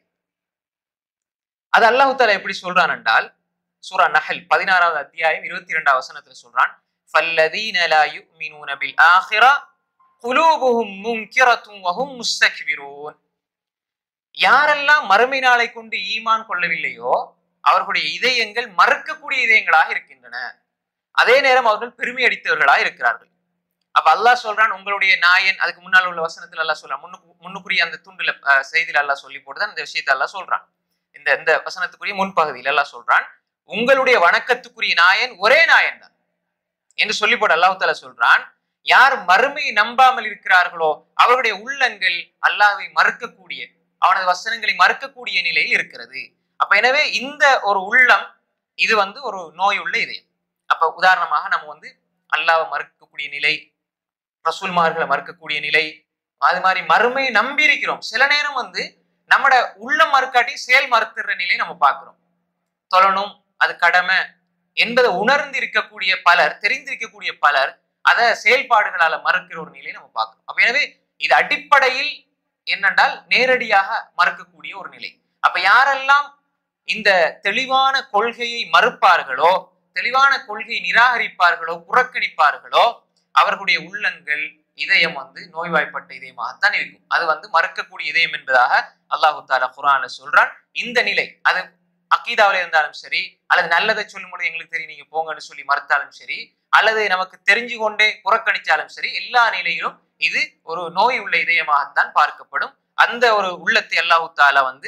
அது அல்லாஹு தாலா எப்படி சொல்றான் என்றால் சூரா நஹல் பதினாறாவது அத்தியாயம் இருபத்தி இரண்டாவது வசனத்துல சொல்றான் فَالَّذِينَ لَا يُؤْمِنُونَ بِالْآخِرَةِ قُلُوبُهُمْ مُنْكِرَةٌ وَهُمْ مُسْتَكْبِرُونَ யாரெல்லாம் மறுமை நாளை கொண்டு ஈமான் கொள்ளவில்லையோ அவர்களுடைய இதயங்கள் மறுக்கக்கூடிய இதயங்களாக இருக்கின்றன அதே நேரம் அவர்கள் பெருமை அடித்தவர்களாக இருக்கிறார்கள் அப்ப அல்லாஹ் சொல்றான் உங்களுடைய நாயன் அதுக்கு முன்னால் உள்ள வசனத்துல அல்லாஹ் சொல்றான் முன்னுக்கு முன்னுக்குரிய அந்த துண்டுல அஹ், செய்தியில அல்லாஹ் சொல்லி போட்டுதான் இந்த விஷயத்தை அல்லாஹ் சொல்றான் இந்த இந்த வசனத்துக்குரிய முன்பகுதியில் அல்லாஹ் சொல்றான் உங்களுடைய வணக்கத்துக்குரிய நாயன் ஒரே நாயன் தான் என்று சொல்லி போட்டு அல்லாஹ் தாலா சொல்றான் யார் மறுமையை நம்பாமல் இருக்கிறார்களோ அவர்களுடைய உள்ளங்கள் அல்லாஹ்வை மறுக்கக்கூடிய அவனது வசனங்களை மறுக்கக்கூடிய நிலையில் இருக்கிறது அப்ப எனவே இந்த ஒரு உள்ளம் இது வந்து ஒரு நோய் உள்ள இதயம் அப்ப உதாரணமாக நம்ம வந்து அல்லாஹ்வை மறுக்கக்கூடிய நிலை ரசூல்மார்களை மறுக்கக்கூடிய நிலை அது மாதிரி மறுமையை நம்பி இருக்கிறோம் சில நேரம் வந்து நம்மட உள்ளம் மறுக்காட்டி செயல் மறுத்துற நிலையை நம்ம பார்க்கிறோம் தொழணும் அது கடமை என்பதை உணர்ந்து இருக்கக்கூடிய பலர் தெரிந்திருக்கக்கூடிய பலர் அதை செயல்பாடுகளால மறுக்கிற ஒரு நிலையை நம்ம பார்க்கிறோம் அப்ப எனவே இது அடிப்படையில் என்னென்றால் நேரடியாக மறுக்கக்கூடிய ஒரு நிலை அப்ப யாரெல்லாம் இந்த தெளிவான கொள்கையை மறுப்பார்களோ தெளிவான கொள்கையை நிராகரிப்பார்களோ புறக்கணிப்பார்களோ அவர்களுடைய உள்ளங்கள் இதயம் வந்து நோய்வாய்ப்பட்ட இதயமாகத்தான் இருக்கும் அது வந்து மறுக்கக்கூடிய இதயம் என்பதாக அல்லாஹு தாலா குரான்ல சொல்றான் இந்த நிலை அது அக்கீதாவில இருந்தாலும் சரி அல்லது நல்லதை சொல்லும் பொழுது எங்களுக்கு தெரியும் நீங்க போங்கன்னு சொல்லி மறுத்தாலும் சரி அல்லது நமக்கு தெரிஞ்சு கொண்டே புறக்கணிச்சாலும் சரி எல்லா நிலையிலும் இது ஒரு நோய் உள்ள இதயமாகத்தான் பார்க்கப்படும் அந்த ஒரு உள்ளத்தை அல்லாஹு தாலா வந்து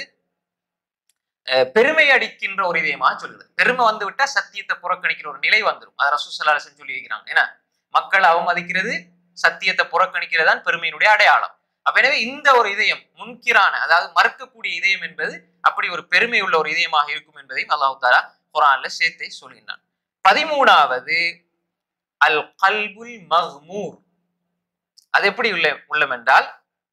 அஹ், பெருமை அடிக்கின்ற ஒரு இதயமாக சொல்லுது பெருமை வந்து விட்டா சத்தியத்தை புறக்கணிக்கிற ஒரு நிலை வந்துடும் அதை ரசூசல்லாசன் சொல்லி இருக்கிறாங்க ஏன்னா மக்கள் அவமதிக்கிறது சத்தியத்தை புறக்கணிக்கிறது தான் பெருமையினுடைய அடையாளம் அப்ப எனவே இந்த ஒரு இதயம் முன்கிரான அதாவது மறுக்கக்கூடிய இதயம் என்பது அப்படி ஒரு பெருமை உள்ள ஒரு இதயமாக இருக்கும் என்பதையும் அல்லாஹு தாலா குரான்ல சேர்த்தே சொல்கின்றான் பதிமூணாவது அல் கல்புல் மஹ்மூர் அது எப்படி உள்ள உள்ளம் என்றால்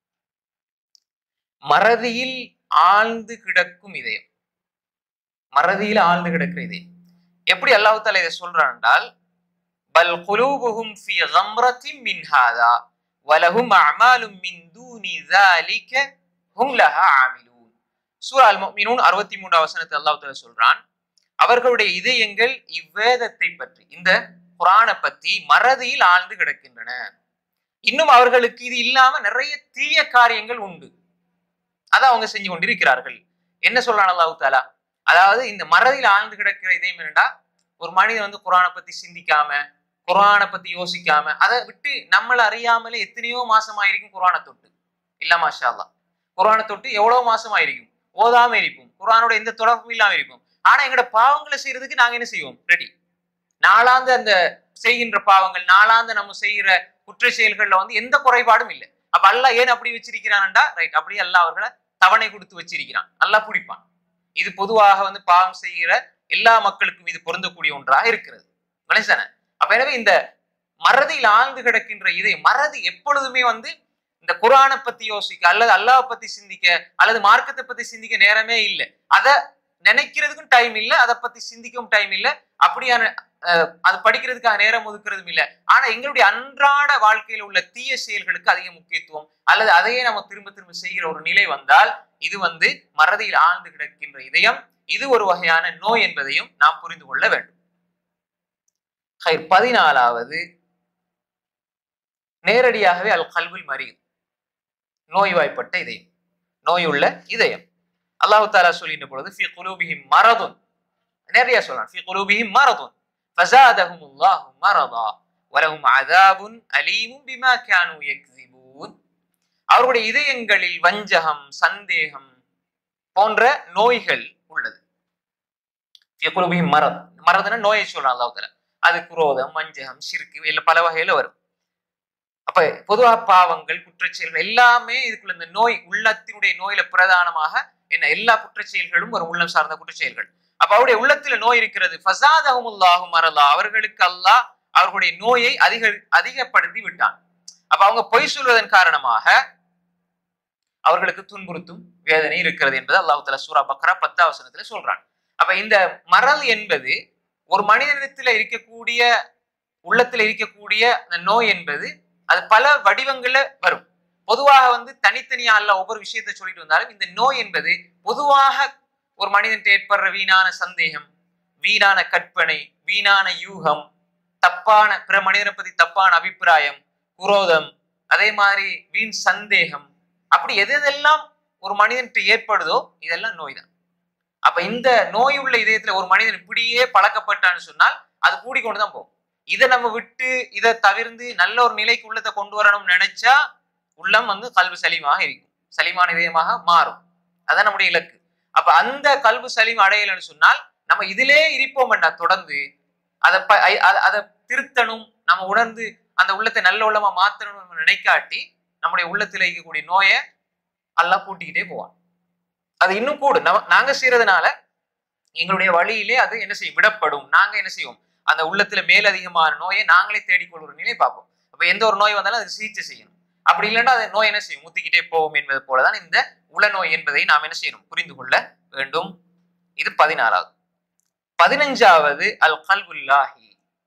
மறதியில் ஆழ்ந்து கிடக்கும் இதயம் மறதியில் ஆழ்ந்து கிடக்கிற இதயம் எப்படி அல்லாஹு தாலா இதை சொல்றான் என்றால் பல் குலூபுஹும் ஃபி கம்ரத்தின் மின் ஹாதா வலஹும் அமாலும் மின் தூனி ذلك ஹும் லஹா ஆமிலூன் சூரா அல் முஃமினூன் 63 வசனத்தில் அல்லாஹ் தஆலா சொல்றான் அவர்களுடைய இதயங்கள் இவ்வேதத்தை பற்றி இந்த குரானை பற்றி மறதியில் ஆழ்ந்து கிடக்கின்றன இன்னும் அவர்களுக்கு இது இல்லாம நிறைய தீய காரியங்கள் உண்டு அதை அவங்க செஞ்சு கொண்டிருக்கிறார்கள் என்ன சொல்றான் அல்லாஹ் தாலா அதாவது இந்த மறதியில் ஆழ்ந்து கிடக்கிற இதயம் என்னடா ஒரு மனிதன் வந்து குரானை பத்தி சிந்திக்காம குரானை பத்தி யோசிக்காம அதை விட்டு நம்மள அறியாமலே எத்தனையோ மாசமாயிருக்கும் குரானை தொட்டு இல்ல மாஷா அல்லாஹ் குரானை தொட்டு எவ்வளவு மாசமாயிருக்கும் ஓதாம இருக்கும் குரானோட எந்த தொடர்பும் இல்லாம இருக்கும் ஆனா எங்கட பாவங்களை செய்யறதுக்கு நாங்க என்ன செய்வோம் ரெடி நாளாந்து அந்த செய்கின்ற பாவங்கள் நாளாந்து நம்ம செய்கிற குற்ற செயல்கள்ல வந்து எந்த குறைபாடும் இல்லை அப்ப அல்லாஹ் ஏன் அப்படி வச்சிருக்கிறான்டா ரைட் அப்படியே அல்லாஹ் அவர்களை தவணை கொடுத்து வச்சிருக்கிறான் அல்லாஹ் பிடிப்பான் இது பொதுவாக வந்து பாவம் செய்கிற எல்லா மக்களுக்கும் இது பொருந்தக்கூடிய ஒன்றாக இருக்கிறது கணேசன அப்ப எனவே இந்த மறதியில் ஆழ்ந்து கிடக்கின்ற இதை மறதி எப்பொழுதுமே வந்து இந்த குரானை பத்தி யோசிக்க அல்லது அல்லாஹ் பத்தி சிந்திக்க அல்லது மார்க்கத்தை பத்தி சிந்திக்க நேரமே இல்லை அதை நினைக்கிறதுக்கும் டைம் இல்லை அதை பத்தி சிந்திக்கவும் டைம் இல்லை அப்படியான அஹ், அது படிக்கிறதுக்காக நேரம் ஒதுக்குறதும் இல்லை ஆனா எங்களுடைய அன்றாட வாழ்க்கையில் உள்ள தீய செயல்களுக்கு அதிக முக்கியத்துவம் அல்லது அதையே நம்ம திரும்ப திரும்ப செய்கிற ஒரு நிலை வந்தால் இது வந்து மறதியில் ஆழ்ந்து கிடக்கின்ற இதயம் இது ஒரு வகையான நோய் என்பதையும் நாம் புரிந்து கொள்ள வேண்டும் ஹைர் பதினாலாவது நேரடியாகவே அல் கல்வில் மறியுது நோய்வாய்ப்பட்ட இதயம் நோயுள்ள இதயம் அல்லாஹு தாலா சொல்லின்ற பொழுது ஃபி குலூபிஹிம் மரதுன் நிறைய சொல்றான் ஃபி குலூபிஹிம் மரதுன் ஃபஸாதஹும் அல்லாஹு மரதா வலஹும் அதாபுன் அலீமும் பிமா கானு யக்ஸிபூன் அவருடைய இதயங்களில் வஞ்சகம் சந்தேகம் போன்ற நோய்கள் உள்ளது ஃபி குலூபிஹிம் மரத் மரதுன்னா நோயை சொல்றான் அல்லாஹ் தாலா அது குரோதம் வஞ்சகம் சிறுக்கு இல்ல பல வகையில வரும் அப்ப பொதுவாக பாவங்கள் குற்றச்செயல்கள் எல்லாமே இதுக்குள்ள இந்த நோய் உள்ளத்தினுடைய நோயில பிரதானமாக என்ன எல்லா குற்றச்செயல்களும் ஒரு உள்ளம் சார்ந்த குற்றச்செயல்கள் அப்ப அவருடைய உள்ளத்துல நோய் இருக்கிறது ஃபசாதஹுமுல்லாஹு மரலா அவர்களுக்கு அல்லாஹ் அவர்களுடைய நோயை அதிக அதிகப்படுத்தி விட்டான் அப்ப அவங்க பொய் சொல்வதன் காரணமாக அவர்களுக்கு துன்புறுத்தும் வேதனை இருக்கிறது என்பது அல்லாஹு தலா சூரா பக்ரா பத்தாம் வசனத்துல சொல்றான் அப்ப இந்த மறல் என்பது ஒரு மனிதனிடத்துல இருக்கக்கூடிய உள்ளத்துல இருக்கக்கூடிய அந்த நோய் என்பது அது பல வடிவங்கள்ல வரும் பொதுவாக வந்து தனித்தனியா அல்ல ஒவ்வொரு விஷயத்தை சொல்லிட்டு வந்தாலும் இந்த நோய் என்பது பொதுவாக ஒரு மனிதன் ஏற்படுற வீணான சந்தேகம் வீணான கற்பனை வீணான யூகம் தப்பான பிற மனிதனை பத்தி தப்பான அபிப்பிராயம் குரோதம் அதே மாதிரி வீண் சந்தேகம் அப்படி எது எதெல்லாம் ஒரு மனிதனுக்கு ஏற்படுதோ இதெல்லாம் நோய் தான் அப்ப இந்த நோய் உள்ள இதயத்துல ஒரு மனிதன் இப்படியே பழக்கப்பட்டான்னு சொன்னால் அது கூடிக்கொண்டு தான் போகும் இதை நம்ம விட்டு இதை தவிர்ந்து நல்ல ஒரு நிலைக்கு உள்ளத்தை கொண்டு வரணும்னு நினைச்சா உள்ளம் வந்து கல்வி சலீமாக இருக்கும் சலீமான இதயமாக மாறும் அதான் நம்முடைய இலக்கு அப்ப அந்த கல்வி சலீம் அடையலைன்னு சொன்னால் நம்ம இதிலே இருப்போம் தொடர்ந்து அதை ப- ஐ- அத- அதை திருத்தணும் நம்ம உணர்ந்து அந்த உள்ளத்தை நல்ல உள்ளமா மாத்தணும்னு நினைக்காட்டி நம்முடைய உள்ளத்துல இருக்கக்கூடிய நோயை எல்லாம் கூட்டிக்கிட்டே போவான் அது இன்னும் கூடும் நம்ம நாங்க செய்யறதுனால எங்களுடைய வழியிலே அது என்ன செய்யும் விடப்படும் நாங்க என்ன செய்வோம் அந்த உள்ளத்துல மேலதிகமான நோயை நாங்களே தேடிக்கொள்கிற நிலை பார்ப்போம் அப்ப எந்த ஒரு நோய் வந்தாலும் அது சிகிச்சை செய்யணும் அப்படி இல்லைன்னா அது நோய் என்ன செய்யும் முத்திக்கிட்டே போகும் என்பது போலதான் இந்த உளநோய் என்பதை நாம் என்ன செய்யணும் புரிந்து கொள்ள வேண்டும் இது பதினாறாவது பதினஞ்சாவது அல் கல்வுல்லாஹி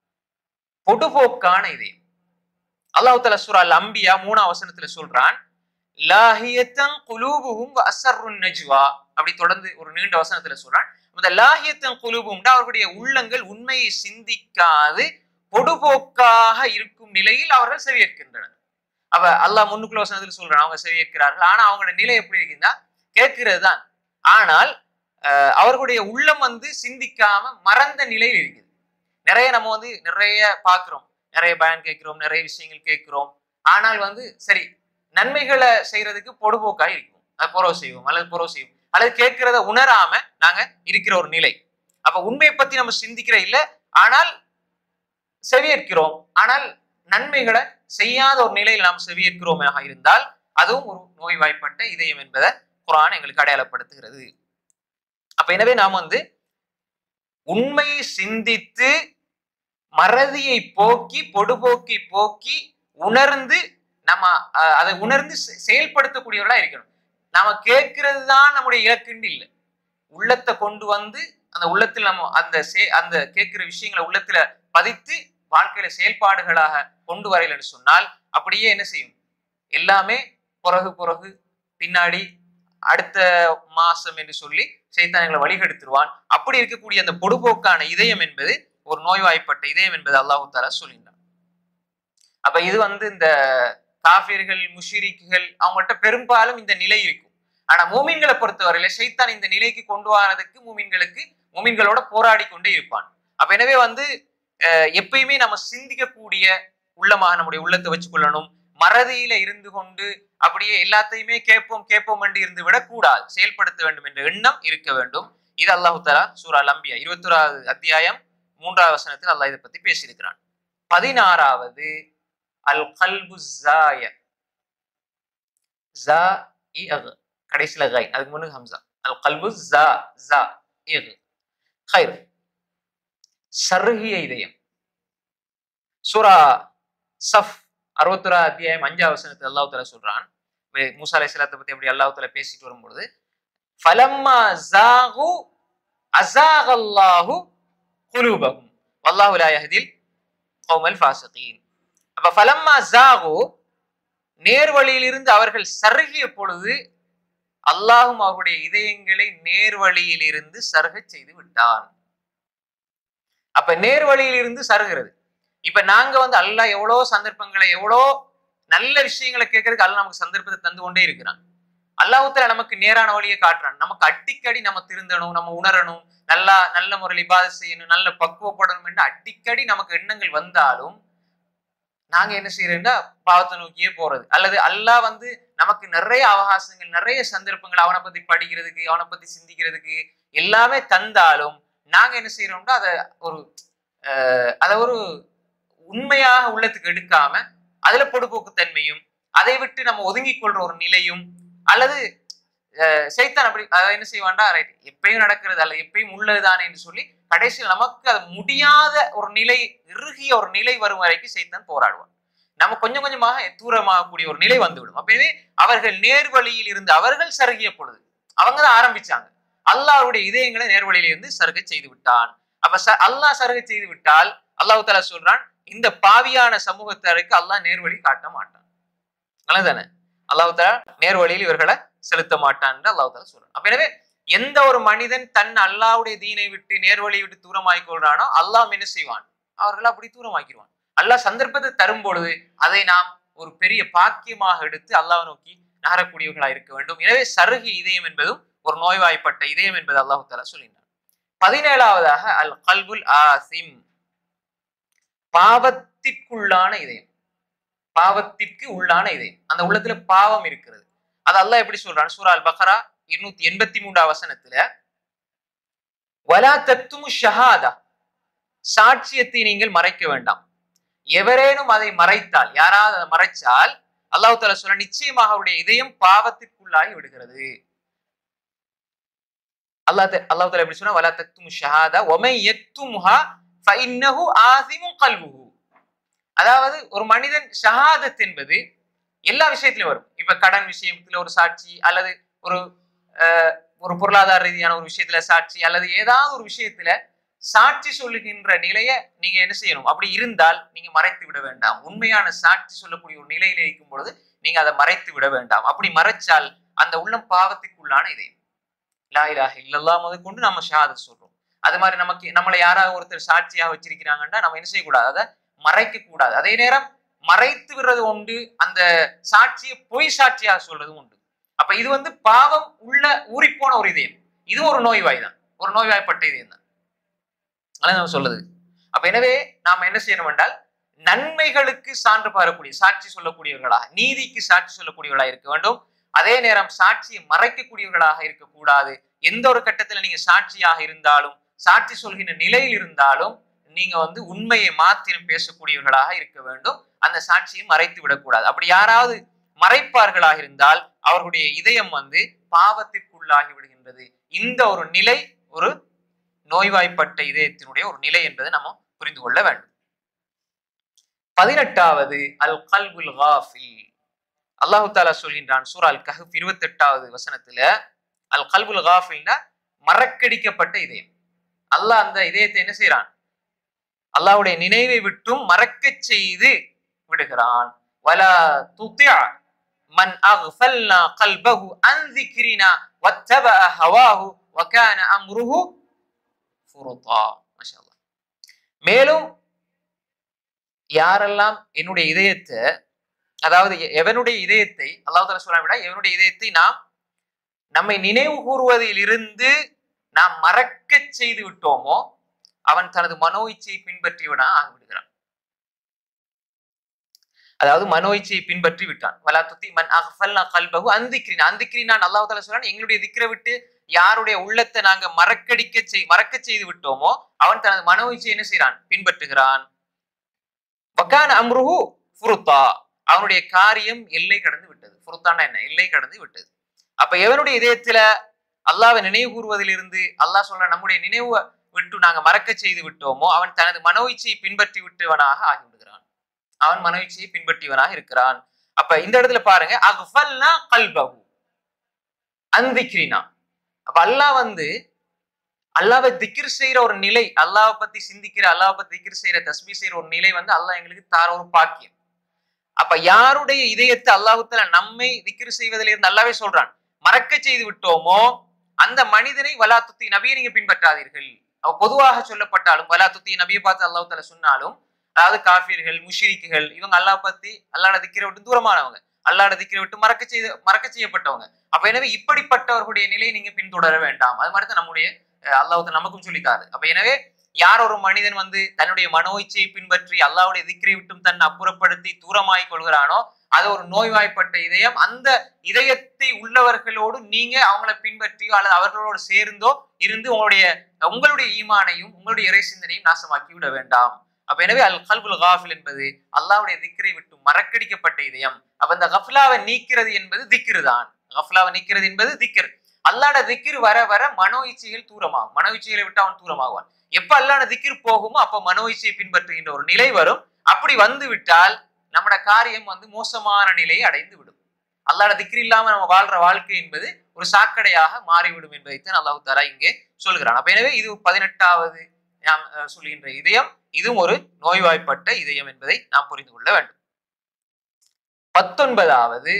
பொடுபோக்கான இதயம் அல்லாஹ் தலா சூரா அல் அம்பியா மூணாம் வசனத்துல சொல்றான் லாஹியத்தன் குலூபுகும் அசர்ருன் நஜ்வா அப்படி தொடர்ந்து ஒரு நீண்ட வசனத்துல சொல்றான் இந்த லாஹியத்தன் குலூபும்னா அவர்களுடைய உள்ளங்கள் உண்மையை சிந்திக்காது பொடுபோக்காக இருக்கும் நிலையில் அவர்கள் செவியேற்கின்றனர் அவ அல்லாஹ் முன்னுக்குள்ள வசனத்துல சொல்றான் அவங்க செவியேற்கிறார்கள் ஆனா அவங்களோட நிலை எப்படி இருக்குன்னா கேட்கிறது தான் ஆனால் அஹ், அவர்களுடைய உள்ளம் வந்து சிந்திக்காம மறந்த நிலையில் இருக்குது நிறைய நம்ம வந்து நிறைய பார்க்கிறோம் நிறைய பயன் கேட்கிறோம் நிறைய விஷயங்கள் கேட்கிறோம் ஆனால் வந்து சரி நன்மைகளை செய்யறதுக்கு பொடுபோக்கா இருக்கும் அது புறவு செய்வோம் அல்லது புறவு செய்வோம் அல்லது கேட்கிறத உணராம நாங்க இருக்கிற ஒரு நிலை அப்ப உண்மையை பத்தி நம்ம சிந்திக்கிற இல்ல ஆனால் செவியேற்கிறோம் ஆனால் நன்மைகளை செய்யாத ஒரு நிலையில் நாம் செவியேற்கிறோமாக இருந்தால் அதுவும் ஒரு நோய்வாய்ப்பட்ட இதயம் என்பதை குரான் எங்களுக்கு அடையாளப்படுத்துகிறது அப்ப எனவே நாம் வந்து உண்மையை சிந்தித்து மறதியை போக்கி பொடுபோக்கி போக்கி உணர்ந்து நம்ம அஹ், அதை உணர்ந்து செ- செயல்படுத்தக்கூடியவர்களா இருக்கணும் நாம கேட்கிறது தான் நம்முடைய இலக்குன்னு இல்லை உள்ளத்தை கொண்டு வந்து அந்த உள்ளத்தில் நம்ம அந்த சே அந்த கேட்கிற விஷயங்களை உள்ளத்துல பதித்து வாழ்க்கையில செயல்பாடுகளாக கொண்டு வரையிலன்னு சொன்னால் அப்படியே என்ன செய்யும் எல்லாமே பிறகு பிறகு பின்னாடி அடுத்த மாசம் என்று சொல்லி சைத்தான்களை வழிகெடுத்துருவான் அப்படி இருக்கக்கூடிய அந்த பொடுபோக்கான இதயம் என்பது ஒரு நோய்வாய்ப்பட்ட இதயம் என்பது அல்லாஹு தாலா சொல்லியிருந்தான் அப்ப இது வந்து இந்த காஃபிர்கள் முஷிரிக்குகள் அவங்கள்ட்ட பெரும்பாலும் இந்த நிலை இருக்கும் ஆனா மூமின்களை பொறுத்தவரையில சைத்தான் இந்த நிலைக்கு கொண்டு வரதுக்கு மூமின்களுக்கு மூமின்களோட போராடி கொண்டே இருப்பான் அப்ப எனவே வந்து அஹ், எப்பயுமே நம்ம சிந்திக்கக்கூடிய உள்ளமாக நம்முடைய உள்ளத்தை வச்சுக்கொள்ளணும் மறதியில இருந்து கொண்டு அப்படியே எல்லாத்தையுமே கேட்போம் கேட்போம் என்று இருந்து விடக்கூடாது செயல்படுத்த வேண்டும் என்ற எண்ணம் இருக்க வேண்டும் இது அல்லாஹு தலா சூரா லம்பியா இருபத்தோராவது அத்தியாயம் மூன்றாவது வசனத்தில் அல்லாஹ் இதை பத்தி பேசியிருக்கிறான் பதினாறாவது அல் கல்பு ஜாய ஜா இஅக். கடைசியில கை அதுக்கு முன்னு ஹம்சா அல் கல்பு ஜா ஜா இஅக். ஹைர் சருகிய இதயம் சூரா சஃப் அறுபத்தொரா அத்தியாயம் அஞ்சாவது வசனத்தில் அல்லாஹ் தலா சொல்றான் வே- மூசா அலைஹிஸ்ஸலாத்தை பத்தி அப்படி அல்லாஹ் தலா பேசிட்டு வரும்பொழுது ஃபலம்மா ஜாகு அஸாகல்லாஹு குலூபஹும் வல்லாஹு லா யஹ்தில் கௌமல் ஃபாசிகீன் அப்ப ஃபலம்மா ஜாகு நேர்வழியிலிருந்து அவர்கள் சருகிய பொழுது அல்லாஹும் அவருடைய இதயங்களை நேர்வழியிலிருந்து சருகச் செய்து விட்டான் அப்ப நேர்வழியிலிருந்து சருகிறது இப்ப நாங்க வந்து அல்லாஹ் எவ்வளோ சந்தர்ப்பங்களை எவ்வளோ நல்ல விஷயங்களை கேட்கறதுக்கு அல்லாஹ் நமக்கு சந்தர்ப்பத்தை தந்து கொண்டே இருக்கிறான் அல்லாஹுத்தால நமக்கு நேரான வழியை காட்டுறான் நமக்கு அடிக்கடி நம்ம திருந்தணும் நம்ம உணரணும் நல்லா நல்ல முறையில் இபாதத் செய்யணும் நல்ல பக்குவப்படணும் என்று அடிக்கடி நமக்கு எண்ணங்கள் வந்தாலும் நாங்க என்ன செய்யறோம்னா பாவத்தை நோக்கியே போறது அல்லது அல்லாஹ் வந்து நமக்கு நிறைய அவகாசங்கள் நிறைய சந்தர்ப்பங்கள் அவனை பத்தி படிக்கிறதுக்கு அவனை பத்தி சிந்திக்கிறதுக்கு எல்லாமே தந்தாலும் நாங்க என்ன செய்யறோம்னா அதை ஒரு அஹ், அதை ஒரு உண்மையாக உள்ளத்துக்கு எடுக்காம அதுல பொடுபோக்குத்தன்மையும் அதை விட்டு நம்ம ஒதுங்கிக் கொள்ற ஒரு நிலையும் அல்லது அஹ், சைத்தான் அப்படி அதை என்ன செய்வான்டா ரைட் எப்பயும் நடக்கிறது அல்ல எப்பயும் உள்ளதுதானே என்று சொல்லி கடைசியில் நமக்கு அது முடியாத ஒரு நிலை இறுகிய ஒரு நிலை வரும் வரைக்கும் சைத்தான் போராடுவான் நம்ம கொஞ்சம் கொஞ்சமாக தூரமாகக்கூடிய ஒரு நிலை வந்துவிடும் அப்பவே அவர்கள் நேர்வழியில் இருந்து அவர்கள் சருகிய பொழுது அவங்க தான் ஆரம்பிச்சாங்க அல்லாஹ்வுடைய இதயங்களை நேர்வழியில இருந்து சருகை செய்து விட்டான் அப்ப ச அல்லாஹ் சருகை செய்து விட்டால் அல்லாஹ் தாலா சொல்றான் இந்த பாவியான சமூகத்தாருக்கு அல்லாஹ் நேர்வழி காட்ட மாட்டான் நல்லதானே அல்லாஹ் தாலா நேர்வழியில் இவர்களை செலுத்த மாட்டான் என்று அல்லாஹ் தாலா சொல்றான் அப்ப எனவே எந்த ஒரு மனிதன் தன் அல்லாஹ்வுடைய தீனை விட்டு நேர்வழி விட்டு தூரமாக்கிக் கொள்றானோ அல்லாஹ் என்ன செய்வான் அவர்களை அப்படி தூரமாக்கிடுவான் அல்லாஹ் சந்தர்ப்பத்தை தரும் பொழுது அதை நாம் ஒரு பெரிய பாக்கியமாக எடுத்து அல்லாஹ் நோக்கி நகரக்கூடியவர்களா இருக்க வேண்டும் எனவே சருகி இதயம் என்பதும் ஒரு நோய்வாய்ப்பட்ட இதயம் என்பது அல்லாஹு தாலா சொல்லினார் பதினேழாவதாக அல் கல்புல் ஆசிம் பாவத்திற்குள்ளான இதயம் பாவத்திற்கு உள்ளான இதயம் அந்த உள்ளத்துல பாவம் இருக்கிறது அது அல்லாஹ் எப்படி சொல்றான் சூரா அல் பக்ரா இருநூத்தி எண்பத்தி மூன்றாம் வசனத்துல வலா தத்துமு ஷஹாதா சாட்சியத்தை நீங்கள் மறைக்க வேண்டாம் எவரேனும் அதை மறைத்தால் யாராவது அதை மறைச்சால் அல்லாஹ் தாலா சொல்ல நிச்சயமாக அவருடைய இதயம் பாவத்திற்குள்ளாகி விடுகிறது அல்லாஹ் த- அல்லாஹ் தாலா எப்படி சொன்னா வலா தக்துமு ஷஹாதா ஒமை யக்துமுஹா ஃபஇன்னஹு ஆசிமு கல்புஹு அதாவது ஒரு மனிதன் ஷஹாதத் என்பது எல்லா விஷயத்திலும் வரும் இப்ப கடன் விஷயத்துல ஒரு சாட்சி அல்லது ஒரு அஹ், ஒரு பொருளாதார ரீதியான ஒரு விஷயத்துல சாட்சி அல்லது ஏதாவது ஒரு விஷயத்துல சாட்சி சொல்லுகின்ற நிலைய நீங்க என்ன செய்யணும் அப்படி இருந்தால் நீங்க மறைத்து விட வேண்டாம் உண்மையான சாட்சி சொல்லக்கூடிய ஒரு நிலையில இருக்கும் பொழுது நீங்க அதை மறைத்து விட வேண்டாம் அப்படி மறைச்சால் அந்த உள்ளம் பாவத்திற்குள்ளான இதயம் லா இலாஹ இல்லல்லா முதல் கொண்டு நம்ம ஷஹாதத் சொல்றோம் அது மாதிரி நமக்கு நம்மளை யாராவது ஒருத்தர் சாட்சியாக வச்சிருக்கிறாங்கன்னா நம்ம என்ன செய்யக்கூடாது அதை மறைக்க கூடாது அதே நேரம் மறைத்து விடுறது உண்டு அந்த சாட்சியை பொய் சாட்சியாக சொல்றதும் உண்டு அப்ப இது வந்து பாவம் உள்ள ஊறிப்போன ஒரு இதயம் இது ஒரு நோய்வாய் தான் ஒரு நோய்வாய்ப்பட்ட இதயம் தான் அதான் நம்ம சொல்லுது அப்ப எனவே நாம என்ன செய்யணும் என்றால் நன்மைகளுக்கு சான்று பாரக்கூடிய சாட்சி சொல்லக்கூடியவர்களாக நீதிக்கு சாட்சி சொல்லக்கூடியவர்களாக இருக்க வேண்டும் அதே நேரம் சாட்சியை மறைக்கக்கூடியவர்களாக இருக்கக்கூடாது எந்த ஒரு கட்டத்துல நீங்க சாட்சியாக இருந்தாலும் சாட்சி சொல்கின்ற நிலையில் இருந்தாலும் நீங்க வந்து உண்மையை மாத்திரம் பேசக்கூடியவர்களாக இருக்க வேண்டும் அந்த சாட்சியை மறைத்து விடக்கூடாது அப்படி யாராவது மறைப்பார்களாக இருந்தால் அவர்களுடைய இதயம் வந்து பாவத்திற்குள்ளாகி விடுகின்றது இந்த ஒரு நிலை ஒரு நோய்வாய்ப்பட்ட இதயத்தினுடைய ஒரு நிலை என்பதை நம்ம புரிந்து கொள்ள வேண்டும் பதினெட்டாவது அல் கல்புல் காஃபில் அல்லாஹு தாலா சொல்கின்றான் சூரா அல் கஹப் இருபத்தி எட்டாவது வசனத்துல அல் கல்புல் காஃபில்னா மறக்கடிக்கப்பட்ட இதயம் அல்லாஹ் அந்த இதயத்தை என்ன செய்யறான் அல்லாஹ்வுடைய நினைவை விட்டும் மறக்கச் செய்து விடுகிறான் வலா துத்தியா மன் அஃபல்னா கல்பஹு அன் ذِكْرِنَا وَاتَّبَعَ هَوَاهُ وَكَانَ أَمْرُهُ ஃபுருதா மாஷா அல்லாஹ். மேலும் யாரெல்லாம் என்னுடைய இதயத்தை அதாவது எ- எவனுடைய இதயத்தை அல்லாஹ் தாலா சொல்ல விட எவனுடைய இதயத்தை நாம் நம்மை நினைவு கூறுவதில் இருந்து நாம் மறக்கச் செய்து விட்டோமோ அவன் தனது மனோ இச்சையை பின்பற்றியவனா ஆகிவிடுகிறான் அதாவது மனோ இச்சையை பின்பற்றி விட்டான் வலா துத்தி மன் அஃபல்னா கல்பஹு அந்திக்ரின் அந்திக்ரின் அல்லாஹ் தாலா சொல்றான் எங்களுடைய திக்ரை விட்டு யாருடைய உள்ளத்தை நாங்க மறக்கடிக்க செய் மறக்க செய்து விட்டோமோ அவன் தனது மனோ இச்சையை என்ன செய்றான் பின்பற்றுகிறான் வக்கான அம்ருஹு ஃபுருத்தா அவனுடைய காரியம் எல்லை கடந்து விட்டது ஃபுருத்தான்னா என்ன எல்லை கடந்து விட்டது அப்ப எவனுடைய இதயத்துல அல்லாஹ்வை நினைவு கூறுவதிலிருந்து அல்லாஹ் சொல்ற நம்முடைய நினைவு விட்டு நாங்க மறக்க செய்து விட்டோமோ அவன் தனது மனோ இச்சையை பின்பற்றி விட்டவனாக ஆகிவிடுகிறான் அவன் மனோ இச்சையை பின்பற்றியவனாக இருக்கிறான் அப்ப இந்த இடத்துல பாருங்க அஃபல்னா கல்பஹு அந்திக்ரினா அப்ப அல்லாஹ் வந்து அல்லாவை திக்ர் செய்யற ஒரு நிலை அல்லாவை பத்தி சிந்திக்கிற அல்லாவை பத்தி திக்ர் செய்யற தஸ்மி செய்யற ஒரு நிலை வந்து அல்லாஹ் எங்களுக்கு தார ஒரு பாக்கியம் அப்ப யாருடைய இதயத்தை அல்லாஹுத்தால நம்மை திக்ர் செய்வதில் இருந்து அல்லாவே சொல்றான் மறக்க செய்து விட்டோமோ அந்த மனிதனை வலா துத்தி நபியை நீங்க பின்பற்றாதீர்கள் அவ பொதுவாக சொல்லப்பட்டாலும் வலா துத்தி நபியை பார்த்து அல்லாஹ் தால சொன்னாலும் அதாவது காஃபிர்கள் முஷிரிக்குகள் இவங்க அல்லாஹ் பத்தி அல்லாட திக்கிற விட்டு தூரமானவங்க அல்லாட திக்கிற விட்டு மறக்க செய்து மறக்க செய்யப்பட்டவங்க அப்ப எனவே இப்படிப்பட்டவர்களுடைய நிலையை நீங்க பின்தொடர வேண்டாம் அது மாதிரி தான் நம்முடைய அஹ், அல்லாஹ் நமக்கும் சொல்லித்தாரு அப்ப எனவே யார் ஒரு மனிதன் வந்து தன்னுடைய மனோ இச்சையை பின்பற்றி அல்லாஹ்வுடைய திக்கரை விட்டும் தன்னை அப்புறப்படுத்தி தூரமாய் கொள்கிறானோ அது ஒரு நோய்வாய்ப்பட்ட இதயம் அந்த இதயத்தை உள்ளவர்களோடு நீங்க அவங்கள பின்பற்றியோ அல்லது அவர்களோடு சேர்ந்தோ இருந்து உங்களுடைய உங்களுடைய ஈமானையும் உங்களுடைய இறை சிந்தனையும் நாசமாக்கி விட வேண்டாம் அப்ப எனவே அல் கல்புல் காஃபில் என்பது அல்லாஹ்வுடைய திக்கரை விட்டு மறக்கடிக்கப்பட்ட இதயம் அப்ப இந்த கஃப்லாவை நீக்கிறது என்பது திக்ரு தான் கஃப்லாவை நீக்கிறது என்பது திக்ர் அல்லாட திக்ர் வர வர மனோ இச்சைகள் தூரமாகும் மனோ இச்சைகளை விட்டு அவன் தூரமாகுவான் எப்ப அல்லாட திக்ர் போகுமோ அப்ப மனோ இச்சையை பின்பற்றுகின்ற ஒரு நிலை வரும் அப்படி வந்து விட்டால் நம்மட காரியம் வந்து மோசமான நிலையை அடைந்து விடும் அல்லாட திக்ரி இல்லாம நம்ம வாழ்ற வாழ்க்கை என்பது ஒரு சாக்கடையாக மாறிவிடும் என்பதைத்தான் அல்லாஹ் தாரா இங்கே சொல்கிறான் அப்ப எனவே இது பதினெட்டாவது நாம் அஹ், சொல்கின்ற இதயம் இதுவும் ஒரு நோய்வாய்ப்பட்ட இதயம் என்பதை நாம் புரிந்து கொள்ள வேண்டும் பத்தொன்பதாவது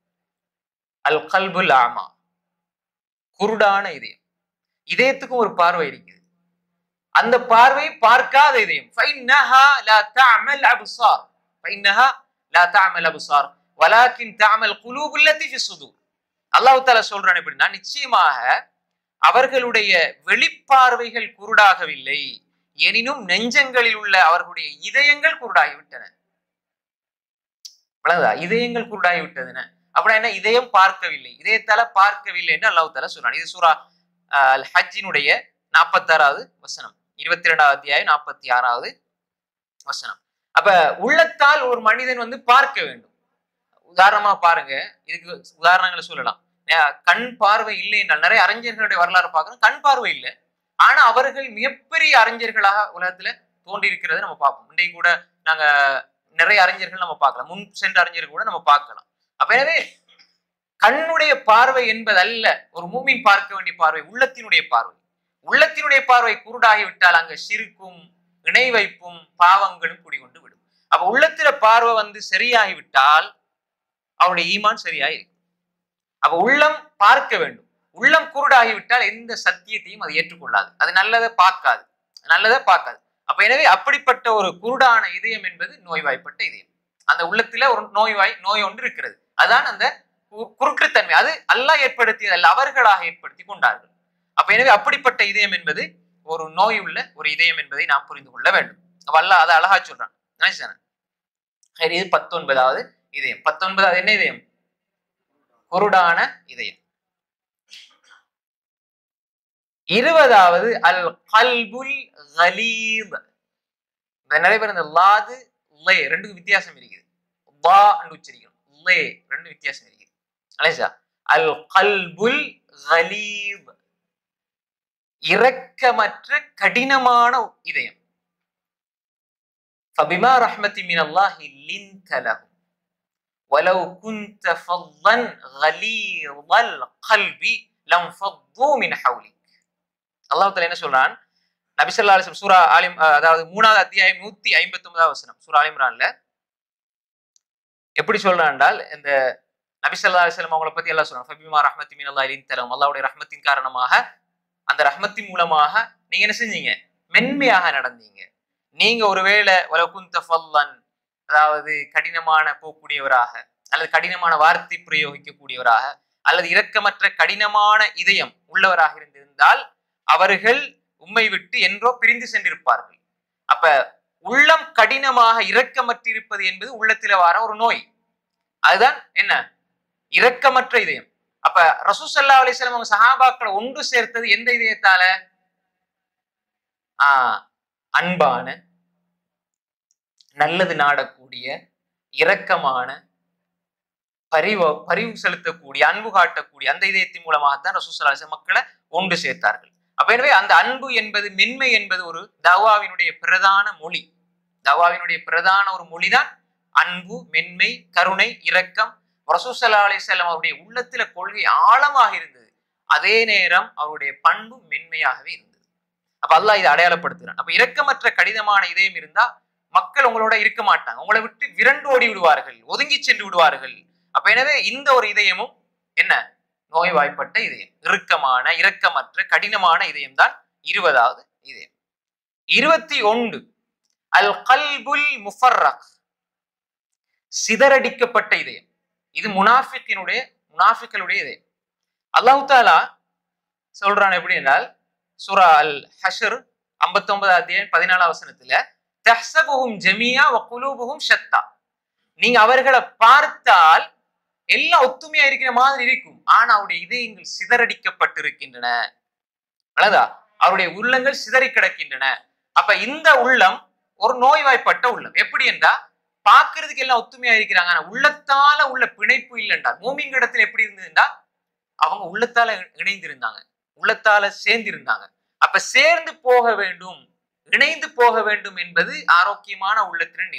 அல் கல்புல் ஆமா குருடான இதயம் இதயத்துக்கும் ஒரு பார்வை இருக்குது அந்த பார்வை பார்க்காத இதயம் فإنها لا تعمل أبصار فإنها لا تعمل أبصار ولكن تعمل قلوب التي في الصدور அல்லாஹ் தாலா சொல்றான் எப்படின்னா நிச்சயமாக அவர்களுடைய வெளிப்பார்வைகள் குருடாகவில்லை எனினும் நெஞ்சங்களில் உள்ள அவர்களுடைய இதயங்கள் குருடாகிவிட்டன விளங்குதா இதயங்கள் குருடாகி விட்டதுன அப்படின்னா என்ன இதயம் பார்க்கவில்லை இதயத்தால பார்க்கவில்லை என்று அல்லாஹ் தாலா சொல்றான் இது சூரா அஹ், அல் ஹஜ்ஜினுடைய நாற்பத்தாறாவது வசனம் இருபத்தி ரெண்டாவது அத்தியாயம் நாற்பத்தி ஆறாவது வசனம் அப்ப உள்ளத்தால் ஒரு மனிதன் வந்து பார்க்க வேண்டும் உதாரணமா பாருங்க இதுக்கு உதாரணங்களை சொல்லலாம் நே- கண் பார்வை இல்லை என்றால் நிறைய அறிஞர்களுடைய வரலாறு பார்க்கணும் கண் பார்வை இல்லை ஆனா அவர்கள் மிகப்பெரிய அறிஞர்களாக உலகத்துல தோன்றி இருக்கிறத நம்ம பார்ப்போம் இன்றைக்கு கூட நாங்க நிறைய அறிஞர்கள் நம்ம பார்க்கலாம் முன் சென்ற அறிஞர்கள் கூட நம்ம பார்க்கலாம் அப்ப எனவே கண்ணுடைய பார்வை என்பதல்ல ஒரு மூமின் பார்க்க வேண்டிய பார்வை உள்ளத்தினுடைய பார்வை உள்ளத்தினுடைய பார்வை குருடாகி விட்டால் அங்க சிறுக்கும் இணை வைப்பும் பாவங்களும் குடிகொண்டு விடும் அப்ப உள்ளத்தில பார்வை வந்து சரியாகி விட்டால் அவருடைய ஈமான் சரியாய் இருக்கும் அப்ப உள்ளம் பார்க்க வேண்டும் உள்ளம் குருடாகி விட்டால் எந்த சத்தியத்தையும் அது ஏற்றுக்கொள்ளாது அது நல்லதை பார்க்காது நல்லதை பார்க்காது அப்ப எனவே அப்படிப்பட்ட ஒரு குருடான இதயம் என்பது நோய்வாய்ப்பட்ட இதயம் அந்த உள்ளத்துல ஒரு நோய்வாய் நோய் ஒன்று இருக்கிறது அதான் அந்த கு- குறுக்குத்தன்மை அது அல்லாஹ் ஏற்படுத்தியது அல்ல அவர்களாக ஏற்படுத்தி கொண்டார்கள் அப்ப எனவே அப்படிப்பட்ட இதயம் என்பது ஒரு நோய் உள்ள ஒரு இதயம் என்பதை நாம் புரிந்து கொள்ள வேண்டும் அப்ப அல்லாஹ் அதை அழகா சொல்றான் நினைச்சானே? சரி இது பத்தொன்பதாவது இதயம் பத்தொன்பதாவது என்ன இதயம் குருடான இதயம் இருபதாவது அல் கல்புல் கலீப் இந்த நிறைய பேர் இந்த லாது லே ரெண்டுக்கும் வித்தியாசம் இருக்குது வா என்று உச்சரிக்கணும் லே ரெண்டு வித்தியாசம் இருக்குது அலேசா அல் கல்புல் கலீப் இரக்கமற்ற கடினமான இதயம் فبما رحمة من الله لنت لهم ولو كنت فظا غليظ القلب لانفضوا من حولك அல்லாஹ் தஆலா என்ன சொல்றான் நபி ஸல்லல்லாஹு அலைஹி வஸல்லம் சூரா ஆலிம் அஹ், அதாவது மூணாவது அத்தியாயம் நூத்தி ஐம்பத்தி ஒன்பதாவது வசனம் சூரா ஆலிம்ரான்ல எப்படி சொல்றான் என்றால் இந்த நபி ஸல்லல்லாஹு அலைஹி வஸல்லம் அவங்கள பத்தி எல்லாம் சொல்றான் ஃபபிமா ரஹ்மத்தி மின் அல்லாஹ் லின்தலம் அல்லாஹ்வுடைய ரஹ்மத்தின் காரணமாக அந்த ரஹ்மத்தின் மூலமாக நீங்க என்ன செஞ்சீங்க மென்மையாக நடந்தீங்க நீங்க ஒருவேளை வலகுந்த ஃபல்லன் அதாவது கடினமான போக்கூடியவராக அல்லது கடினமான வார்த்தை பிரயோகிக்கக்கூடியவராக அல்லது இரக்கமற்ற கடினமான இதயம் உள்ளவராக இருந்திருந்தால் அவர்கள் உம்மை விட்டு என்றோ பிரிந்து சென்றிருப்பார்கள் அப்ப உள்ளம் கடினமாக இரக்கமற்றிருப்பது என்பது உள்ளத்தில வர ஒரு நோய் அதுதான் என்ன இரக்கமற்ற இதயம் அப்ப ரசூசல்லா அலிஸ்லாம் அவங்க சஹாபாக்களை ஒன்று சேர்த்தது எந்த இதயத்தால ஆஹ் அன்பான நல்லது நாடக்கூடிய இரக்கமான பரிவு பரிவு செலுத்தக்கூடிய அன்பு காட்டக்கூடிய அந்த இதயத்தின் மூலமாகத்தான் ரசூசல்லா அலிஸ்லாம் மக்களை ஒன்று சேர்த்தார்கள் அப்ப எனவே அந்த அன்பு என்பது மென்மை என்பது ஒரு தவாவினுடைய பிரதான மொழி தவாவினுடைய பிரதான ஒரு மொழிதான் அன்பு மென்மை கருணை இரக்கம் ரசூசல்லா அலிசல்லாம் அவருடைய உள்ளத்துல கொள்கை ஆழமாக இருந்தது அதே நேரம் அவருடைய பண்பு மென்மையாகவே இருந்தது அப்ப அல்லாஹ் இதை அடையாளப்படுத்துறான் அப்ப இரக்கமற்ற கடினமான இதயம் இருந்தா மக்கள் உங்களோட இருக்க மாட்டாங்க உங்களை விட்டு விரண்டு ஓடி விடுவார்கள் ஒதுங்கி சென்று விடுவார்கள் அப்ப எனவே இந்த ஒரு இதயமும் என்ன நோய்வாய்ப்பட்ட இதயம் இறுக்கமான இரக்கமற்ற கடினமான இதயம் தான் இருபதாவது இதயம் இருபத்தி ஒன்று அல் கல்புல் முஃபர்ரக் சிதறடிக்கப்பட்ட இதயம் இது முனாஃபிக்கினுடைய முனாஃபிக்களுடைய இதயம் அல்லாஹு தாலா சொல்றான் எப்படி என்றால் சூரா அல் ஹஷர் ஐம்பத்தி ஒன்பது அத்தியாயம் பதினாலாம் வசனத்துல தஹ்சபுஹும் ஜமியா வ குலூபுஹும் ஷத்தா நீங்க அவர்களை பார்த்தால் எல்லாம் ஒத்துமையா இருக்கிற மாதிரி இருக்கும் ஆனா அவருடைய இதயங்கள் சிதறடிக்கப்பட்டிருக்கின்றன அழகா அவருடைய உள்ளங்கள் சிதறி கிடக்கின்றன அப்ப இந்த உள்ளம் ஒரு நோய்வாய்ப்பட்ட உள்ளம் எப்படி என்றா பார்க்கிறதுக்கு எல்லாம் ஒத்துமையா இருக்கிறாங்க ஆனா உள்ளத்தால உள்ள பிணைப்பு இல்லைண்டா மூமிங்க இடத்துல எப்படி இருந்ததுண்டா அவங்க உள்ளத்தால இணைந்திருந்தாங்க உள்ளத்தால சேர்ந்திருந்தாங்க அப்ப சேர்ந்து போக வேண்டும் இணைந்து போக வேண்டும் என்பது ஆரோக்கியமான உள்ளத்தின் நிலை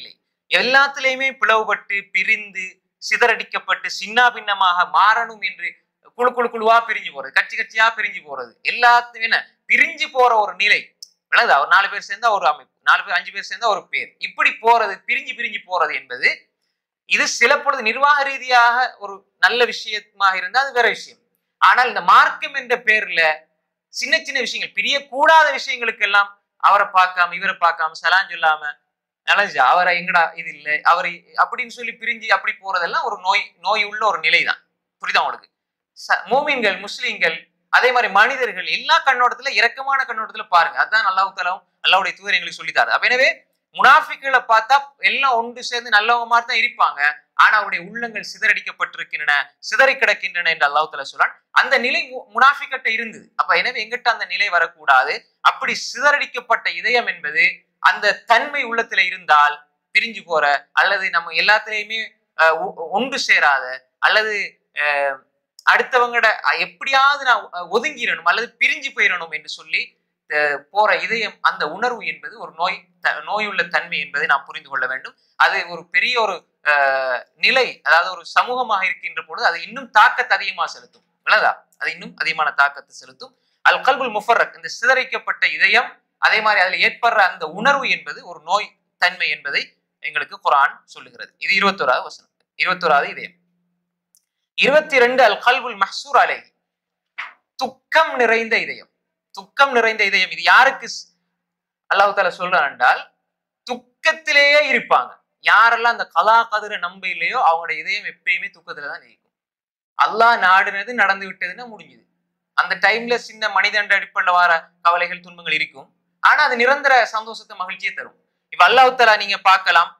எல்லாத்துலயுமே பிளவுபட்டு பிரிந்து சிதறடிக்கப்பட்டு சின்ன பின்னமாக மாறணும் என்று குழு குழு குழுவா பிரிஞ்சு போறது கட்சி கட்சியா பிரிஞ்சு போறது எல்லாத்துக்கும் என்ன பிரிஞ்சு போற ஒரு நிலை விளங்குதா ஒரு நாலு பேர் சேர்ந்தா ஒரு அமைப்பு நாலு பேர் அஞ்சு பேர் சேர்ந்தா ஒரு பேர் இப்படி போறது பிரிஞ்சு பிரிஞ்சு போறது என்பது இது சில பொழுது நிர்வாக ரீதியாக ஒரு நல்ல விஷயமாக இருந்தா அது வேற விஷயம் ஆனால் இந்த மார்க்கம் என்ற பேர்ல சின்ன சின்ன விஷயங்கள் பிரியக்கூடாத விஷயங்களுக்கெல்லாம் அவரை பார்க்காம இவரை பார்க்காம சலான் சொல்லாம நல்லது அவரை எங்கடா இது இல்லை அவரை அப்படின்னு சொல்லி பிரிஞ்சு அப்படி போறதெல்லாம் ஒரு நோய் நோய் உள்ள ஒரு நிலைதான் புரியுதா உங்களுக்கு ச- மூமின்கள் முஸ்லிம்கள் அதே மாதிரி மனிதர்கள் எல்லா கண்ணோட்டத்துல இரக்கமான கண்ணோட்டத்துல பாருங்க அதான் அல்லாஹ் தலாவும் அல்லாவுடைய தூதர் எங்களுக்கு சொல்லித்தாரு அப்ப எனவே முனாஃபிக்களை பார்த்தா எல்லாம் ஒன்று சேர்ந்து நல்லவங்க மாதிரி தான் இருப்பாங்க ஆனா அவருடைய உள்ளங்கள் சிதறடிக்கப்பட்டிருக்கின்றன சிதறி கிடக்கின்றன என்று அல்லாஹ் தலா சொல்றான் அந்த நிலை மு- முனாஃபிக்கிட்ட இருந்தது அப்ப எனவே எங்கிட்ட அந்த நிலை வரக்கூடாது அப்படி சிதறடிக்கப்பட்ட இதயம் என்பது அந்த தன்மை உள்ளத்துல இருந்தால் பிரிஞ்சு போற அல்லது நம்ம எல்லாத்துலயுமே அஹ், ஒ- ஒன்று சேராத அல்லது அஹ், அடுத்தவங்கட அஹ், எப்படியாவது நான் அஹ், ஒதுங்கிடணும் அல்லது பிரிஞ்சு போயிடணும் என்று சொல்லி அஹ், போற இதயம் அந்த உணர்வு என்பது ஒரு நோய் த- நோயுள்ள தன்மை என்பதை நாம் புரிந்து கொள்ள வேண்டும் அது ஒரு பெரிய ஒரு அஹ், நிலை அதாவது ஒரு சமூகமாக இருக்கின்ற பொழுது அது இன்னும் தாக்கத்தை அதிகமாக செலுத்தும் விளதா அது இன்னும் அதிகமான தாக்கத்தை செலுத்தும் அல் கல்புல் முஃபரக் இந்த சிதறிக்கப்பட்ட இதயம் அதே மாதிரி அதில் ஏற்படுற அந்த உணர்வு என்பது ஒரு நோய் தன்மை என்பதை எங்களுக்கு குரான் சொல்லுகிறது இது இருபத்தோராவது வசனம் இருபத்தோராவது இதயம் இருபத்தி ரெண்டு அல் கல்புல் மஹ்சூர் அலை துக்கம் நிறைந்த இதயம் துக்கம் நிறைந்த இதயம் இது யாருக்கு ஸ்- அல்லாஹ் தாலா சொல்றான் என்றால் துக்கத்திலேயே இருப்பாங்க யாரெல்லாம் அந்த கலா கதிர நம்ப இல்லையோ அவங்களோட இதயம் எப்பயுமே துக்கத்துல தான் இருக்கும் அல்லாஹ் நாடுனது நடந்து விட்டதுன்னா முடிஞ்சுது அந்த டைம்ல சின்ன மனிதன்ற அடிப்படையில் வர கவலைகள் துன்பங்கள் இருக்கும் ஆனா அது நிரந்தர சந்தோஷத்தை மகிழ்ச்சியை தரும் இப்ப அல்லாஹ் தலா நீங்க பார்க்கலாம்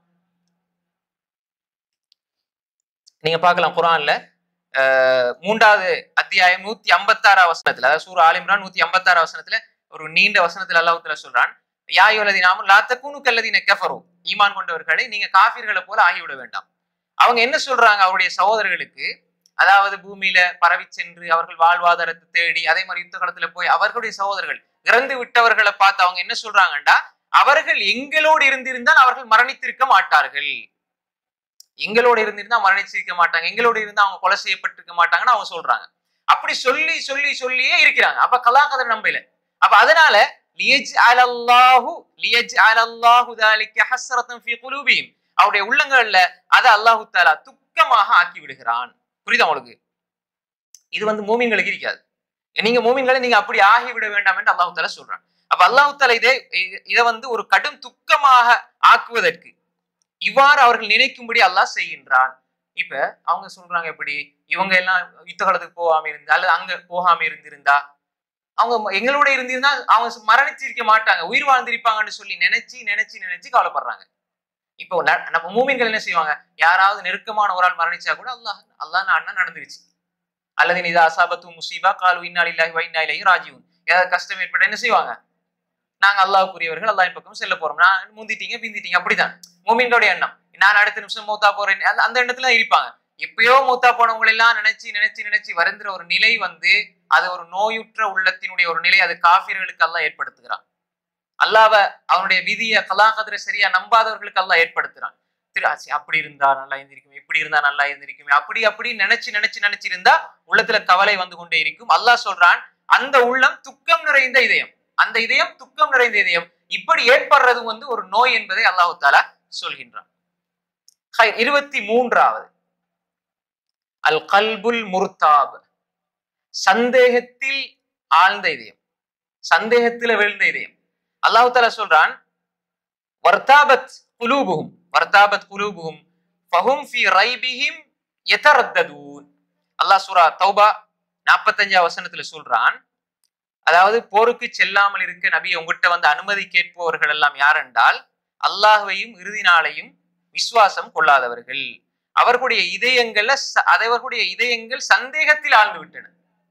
நீங்க பார்க்கலாம் குரான்ல அஹ், மூன்றாவது அத்தியாயம் நூத்தி ஐம்பத்தாறு வசனத்துல அதாவது சூர் ஆலிம்ரான் நூத்தி ஐம்பத்தாறு வசனத்துல ஒரு நீண்ட வசனத்துல அல்லாஹ் தலா சொல்றான் யாயுலதி நாமும் லாத்தக்கூனு கல்லதின கஃபரோ ஈமான் கொண்டவர்களை நீங்க காஃபிர்களை போல ஆகிவிட வேண்டாம் அவங்க என்ன சொல்றாங்க அவருடைய சகோதரர்களுக்கு அதாவது பூமியில பரவி சென்று அவர்கள் வாழ்வாதாரத்தை தேடி அதே மாதிரி யுத்த காலத்துல போய் அவர்களுடைய சகோதரர்கள் இறந்து விட்டவர்களை பார்த்து அவங்க என்ன சொல்றாங்கண்டா அவர்கள் எங்களோடு இருந்திருந்தால் அவர்கள் மரணித்திருக்க மாட்டார்கள் எங்களோடு இருந்திருந்தா மரணிச்சிருக்க மாட்டாங்க எங்களோடு இருந்தா அவங்க கொலை செய்யப்பட்டிருக்க மாட்டாங்கன்னு அவங்க சொல்றாங்க அப்படி சொல்லி சொல்லி சொல்லியே இருக்கிறாங்க அப்ப கலாகதர் நம்பல அப்ப அதனால லியஜ் அலல்லாஹு லியஜ் அலல்லாஹு தாலிக்க ஹஸ்ரத்தம் ஃபி குலூபிஹிம் அவருடைய உள்ளங்கள்ல அதை அல்லாஹு தாலா துக்கமாக ஆக்கி விடுகிறான் புரியுதா உங்களுக்கு இது வந்து மூமின்களுக்கு இருக்காது நீங்க மூமின்களை நீங்க அப்படி ஆகிவிட வேண்டாம் என்று அல்லாஹு தாலா சொல்றான் அப்ப அல்லாஹு தாலா இதை இதை வந்து ஒரு கடும் துக்கமாக ஆக்குவதற்கு இவ்வாறு அவர்கள் நினைக்கும்படி அல்லாஹ் செய்கின்றான் இப்ப அவங்க சொல்றாங்க எப்படி இவங்க எல்லாம் யுத்த காலத்துக்கு போகாம இருந்தா அல்லது அங்க போகாம இருந்திருந்தா அவங்க ம- எங்களோட இருந்திருந்தா அவங்க மரணிச்சிருக்க மாட்டாங்க உயிர் வாழ்ந்திருப்பாங்கன்னு சொல்லி நினைச்சு நினைச்சு நினைச்சு கவலைப்படுறாங்க இப்போ ந- நம்ம மூமின்கள் என்ன செய்வாங்க யாராவது நெருக்கமான ஒரு ஆள் மரணிச்சா கூட அல்லாஹ் அல்லாஹ் அண்ணன் நடந்துருச்சு அல்லது இதா அசாபத்து முசீபா காலு இன்னாலில்லாஹி வைநாயிலையும் ராஜீவன் ஏதாவது கஷ்டம் ஏற்பட்ட என்ன செய்வாங்க நாங்க அல்லாஹ்க்குரியவர்கள் அல்லாஹ் பக்கம் செல்ல போறோம் நான் முந்திட்டீங்க பிந்திட்டீங்க அப்படிதான் மூமின்களுடைய எண்ணம் நான் அடுத்த நிமிஷம் மூத்தா போறேன் அந்த அந்த எண்ணத்துல தான் இருப்பாங்க எப்பயோ மூத்தா போனவங்களை எல்லாம் நினைச்சு நினைச்சு நினைச்சு வருந்துற ஒரு நிலை வந்து அது ஒரு நோயுற்ற உள்ளத்தினுடைய ஒரு நிலை அது காஃபிர்களுக்கு அல்லாஹ் ஏற்படுத்துகிறான் அல்லாஹ்வ அவனுடைய விதியை கலாகதிர சரியா நம்பாதவர்களுக்கு அல்லாஹ் ஏற்படுத்துறான் திரு ஆச்சி, அப்படி இருந்தா நல்லா இருந்திருக்குமே இப்படி இருந்தா நல்லா இருந்திருக்குமே அப்படி அப்படி நினைச்சு நினைச்சு நினைச்சு இருந்தா உள்ளத்துல கவலை வந்து கொண்டே இருக்கும் அல்லாஹ் சொல்றான் அந்த உள்ளம் துக்கம் நிறைந்த இதயம் அந்த இதயம் துக்கம் நிறைந்த இதயம் இப்படி ஏற்படுறது வந்து ஒரு நோய் என்பதை அல்லாஹு தாலா சொல்கின்றான் ஹை, இருபத்தி மூன்றாவது அல் கல்புல் முர்தாப் சந்தேகத்தில் ஆழ்ந்த இதயம் சந்தேகத்துல விழுந்த இதயம் அல்லாஹு தாலா சொல்றான் வர்தாபத் குலூபுகும் வர்தாபத் குலூபுகும் ஃபஹும் ஃபி ரைபிஹிம் யதரத்ததூன் அல்லாஹ் சூரா தௌபா நாற்பத்தஞ்சாம் வசனத்துல சொல்றான் அதாவது போருக்கு செல்லாமல் இருக்க நபி உங்ககிட்ட வந்து அனுமதி கேட்பவர்கள் எல்லாம் யார் என்றால் அல்லாஹ்வையும் இறுதி நாளையும் விசுவாசம் கொள்ளாதவர்கள் அவர்களுடைய இதயங்கள்ல ச- அவர்களுடைய இதயங்கள் சந்தேகத்தில் ஆழ்ந்து விட்டன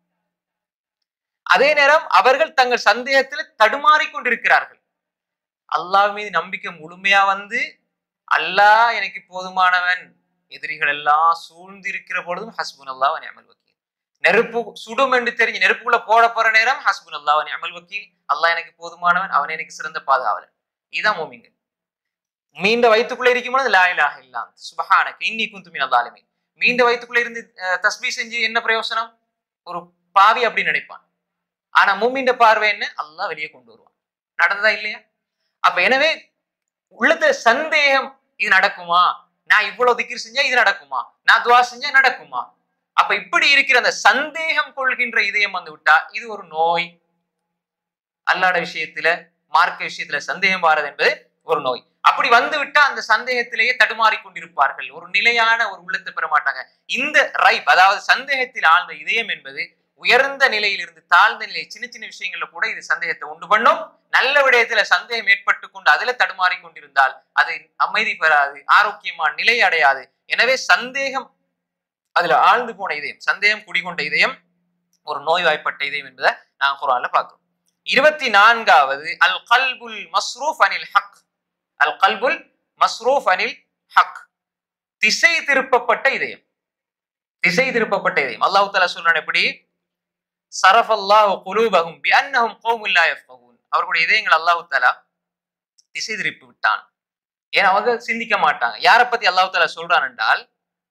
அதே நேரம் அவர்கள் தங்கள் சந்தேகத்தில் தடுமாறிக் கொண்டிருக்கிறார்கள் அல்லாஹ் மீது நம்பிக்கை முழுமையா வந்து அல்லாஹ் எனக்கு போதுமானவன் எதிரிகள் எல்லாம் சூழ்ந்து இருக்கிற பொழுதும் ஹஸ்புன் அல்லாஹ் அமல் வக்கீல் நெருப்பு சுடும் என்று தெரிஞ்சு நெருப்புக்குள்ள போட போற நேரம் ஹஸ்புன் அல்லாஹ் அமல் வக்கீல் அல்லாஹ் எனக்கு போதுமானவன் அவன் எனக்கு சிறந்த பாதுகாவலன் இதுதான் மோமிங்க மீண்ட வயிற்றுக்குள்ள இருக்கும் பொழுது லா இலாஹ இல்லா சுபஹானக இன்னி குந்து மினல் ஸாலிமீன் மீண்ட வயிற்றுக்குள்ள இருந்து அஹ், தஸ்பீ செஞ்சு என்ன பிரயோசனம் ஒரு பாவி அப்படி நினைப்பான் ஆனா மூமின்ற பார்வை என்ன அல்லாஹ் வெளியே கொண்டு வருவான் நடந்ததா இல்லையா அப்ப எனவே உள்ளத்துல சந்தேகம் இது நடக்குமா நான் இவ்வளவு திக்கிர் செஞ்சா இது நடக்குமா நான் துவா செஞ்சா நடக்குமா அப்ப இப்படி இருக்கிற அந்த சந்தேகம் கொள்கின்ற இதயம் வந்து விட்டா இது ஒரு நோய் அல்லாட விஷயத்துல மார்க்க விஷயத்துல சந்தேகம் வாரது என்பது ஒரு நோய் அப்படி வந்து விட்டா அந்த சந்தேகத்திலேயே தடுமாறி கொண்டிருப்பார்கள் ஒரு நிலையான ஒரு உள்ளத்தை பெற மாட்டாங்க இந்த ரைப் அதாவது சந்தேகத்தில் ஆழ்ந்த இதயம் என்பது உயர்ந்த நிலையிலிருந்து தாழ்ந்த நிலை சின்ன சின்ன விஷயங்கள்ல கூட இது சந்தேகத்தை உண்டு பண்ணும் நல்ல விடயத்துல சந்தேகம் ஏற்பட்டு கொண்டு அதுல தடுமாறி கொண்டிருந்தால் அது அமைதி பெறாது ஆரோக்கியமான நிலை அடையாது எனவே சந்தேகம் அதுல ஆழ்ந்து போன இதயம் சந்தேகம் குடிகொண்ட இதயம் ஒரு நோய்வாய்ப்பட்ட இதயம் என்பதை நான் குரான்ல பார்க்கிறோம் இருபத்தி நான்காவது அல் கல்புல் மஸ்ரூஃப் அனில் ஹக் அல் கல்புல் மஸ்ரூஃப் அனில் ஹக் திசை திருப்பப்பட்ட இதயம் திசை திருப்பப்பட்ட இதயம் அல்லாஹ் தஆலா சொல்றான் எப்படி சரஃபல்லாஹு குலூபஹும் பிஅன்னஹும் கௌமுல் லா யஃப்கஹூன் அவர்களுடைய இதயங்கள் அல்லாஹ் தஆலா திசை திருப்பி விட்டான் ஏன்னா அவங்க சிந்திக்க மாட்டாங்க யாரை பத்தி அல்லாஹ் தஆலா சொல்றான் என்றால்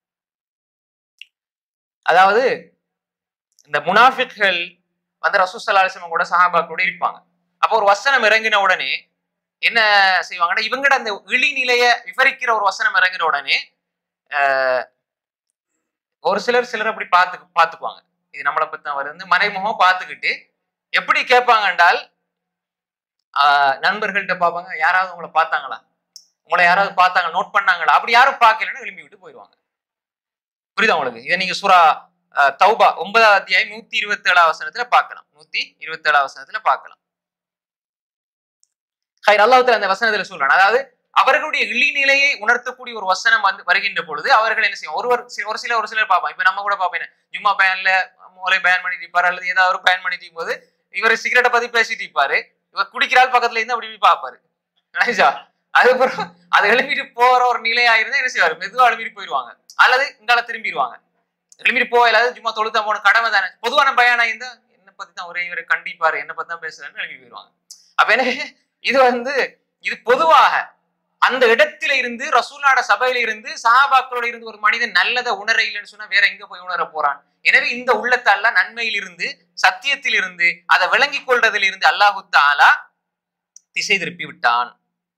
அதாவது இந்த முனாஃபிக்கள் வந்து ரசூசல்லாசம் கூட சஹாபாக்களோட இருப்பாங்க அப்போ ஒரு வசனம் இறங்கின உடனே என்ன செய்வாங்கன்னா இவங்கட அந்த இழிநிலைய விவரிக்கிற ஒரு வசனம் இறங்கின உடனே ஆஹ், ஒரு சிலர் சிலர் அப்படி பார்த்து பார்த்துக்குவாங்க இது நம்மளை பத்தி தான் வருது மறைமுகம் பார்த்துக்கிட்டு எப்படி கேட்பாங்க என்றால் ஆஹ், நண்பர்கள்ட்ட பார்ப்பாங்க யாராவது உங்களை பார்த்தாங்களா உங்களை யாராவது பார்த்தாங்க நோட் பண்ணாங்களா அப்படி யாரும் பார்க்கலன்னு விரும்பி விட்டு போயிடுவாங்க புரியுதா உங்களுக்கு இதை நீங்க சூரா அஹ், தௌபா ஒன்பதாம் அத்தியாயம் நூத்தி இருபத்தி ஏழாம் வசனத்துல பார்க்கலாம் நூத்தி இருபத்தி ஏழாம் வசனத்துல பார்க்கலாம் ஹைர் அல்லாஹ் அந்த வசனத்துல சொல்றான் அதாவது அவர்களுடைய இழிநிலையை உணர்த்தக்கூடிய ஒரு வசனம் வந்து வருகின்ற பொழுது அவர்கள் என்ன செய்யும் ஒருவர் சி- ஒரு சில ஒரு சிலர் பார்ப்பாங்க இப்ப நம்ம கூட பார்ப்பேன் ஜும்மா பயன்ல மூளை பயன் பண்ணிட்டு இருப்பாரு அல்லது ஏதாவது ஒரு பயன் பண்ணிட்டு இருக்கும்போது இவர் சிகரெட்டை பத்தி பேசிட்டு இருப்பாரு இவர் குடிக்கிறாள் பக்கத்துல இருந்து அப்படி போய் பார்ப்பாரு நினைச்சா அதுக்கப்புறம் அது எழுப்பிட்டு போற ஒரு நிலையா இருந்தா என்ன செய்வாரு மெதுவா எழுப்பிட்டு போயிடுவாங்க அல்லது இங்கால திரும்பிடுவாங்க எழுப்பிட்டு போக இல்லாத சும்மா தொழுத்தா போன கடமை தானே பொதுவான பயானா இருந்தா என்ன பத்தி தான் ஒரே இவரை கண்டிப்பாரு என்ன பத்தி தான் பேசுறாருன்னு எழுப்பி போயிடுவாங்க அப்ப என்ன இது வந்து இது பொதுவாக அந்த இடத்தில இருந்து ரசூலாட சபையில இருந்து சஹாபாக்களோட இருந்து ஒரு மனிதன் நல்லதை உணர இல்லைன்னு சொன்னா வேற எங்க போய் உணர போறான் எனவே இந்த உள்ளத்தால நன்மையில் இருந்து சத்தியத்தில் இருந்து அதை விளங்கிக் கொள்றதில் இருந்து அல்லாஹு தாலா திசை திருப்பி விட்டான்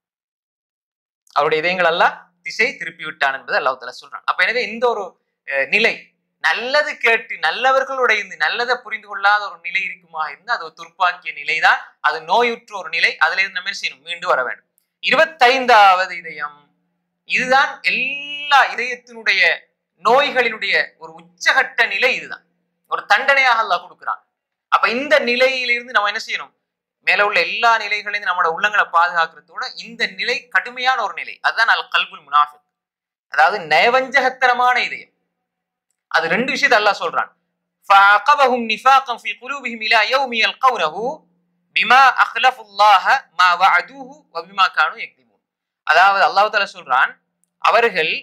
அவருடைய இதயங்கள் எல்லாம் திசை திருப்பி விட்டான் என்பது அல்லாஹ் தாலா சொல்றான் அப்ப எனவே இந்த ஒரு அஹ், நிலை நல்லது கேட்டு நல்லவர்களோட இருந்து நல்லதை புரிந்து கொள்ளாத ஒரு நிலை இருக்குமா இருந்து அது ஒரு துர்ப்பாக்கிய நிலைதான் அது நோயுற்ற ஒரு நிலை அதுல இருந்து நம்ம என்ன செய்யணும் மீண்டு வர வேண்டும் இருபத்தைந்தாவது இதயம் இதுதான் எல்லா இதயத்தினுடைய நோய்களினுடைய ஒரு உச்சகட்ட நிலை இதுதான் ஒரு தண்டனையாக அல்லாஹ் கொடுக்கிறான் அப்ப இந்த நிலையிலிருந்து நம்ம என்ன செய்யணும் மேல உள்ள எல்லா நிலைகளையும் நம்மளோட உள்ளங்களை பாதுகாக்கிறதோட இந்த நிலை கடுமையான ஒரு நிலை அதுதான் அல் கல்புல் முனாஃபிக் அதாவது நயவஞ்சகத்தனமான இதயம் அது ரெண்டு விஷயத்தை அல்லாஹ் சொல்றான் فَعَقَبَهُمْ نِفَاقًا فِي قُلُوبِهِمْ إِلَى يَوْمِ يَلْقَوْنَهُ بِمَا أَخْلَفُوا اللَّهَ مَا وَعَدُوهُ وَبِمَا كَانُوا يَكْذِبُونَ அதாவது அல்லாஹ் தஆலா சொல்றான் அவர்கள்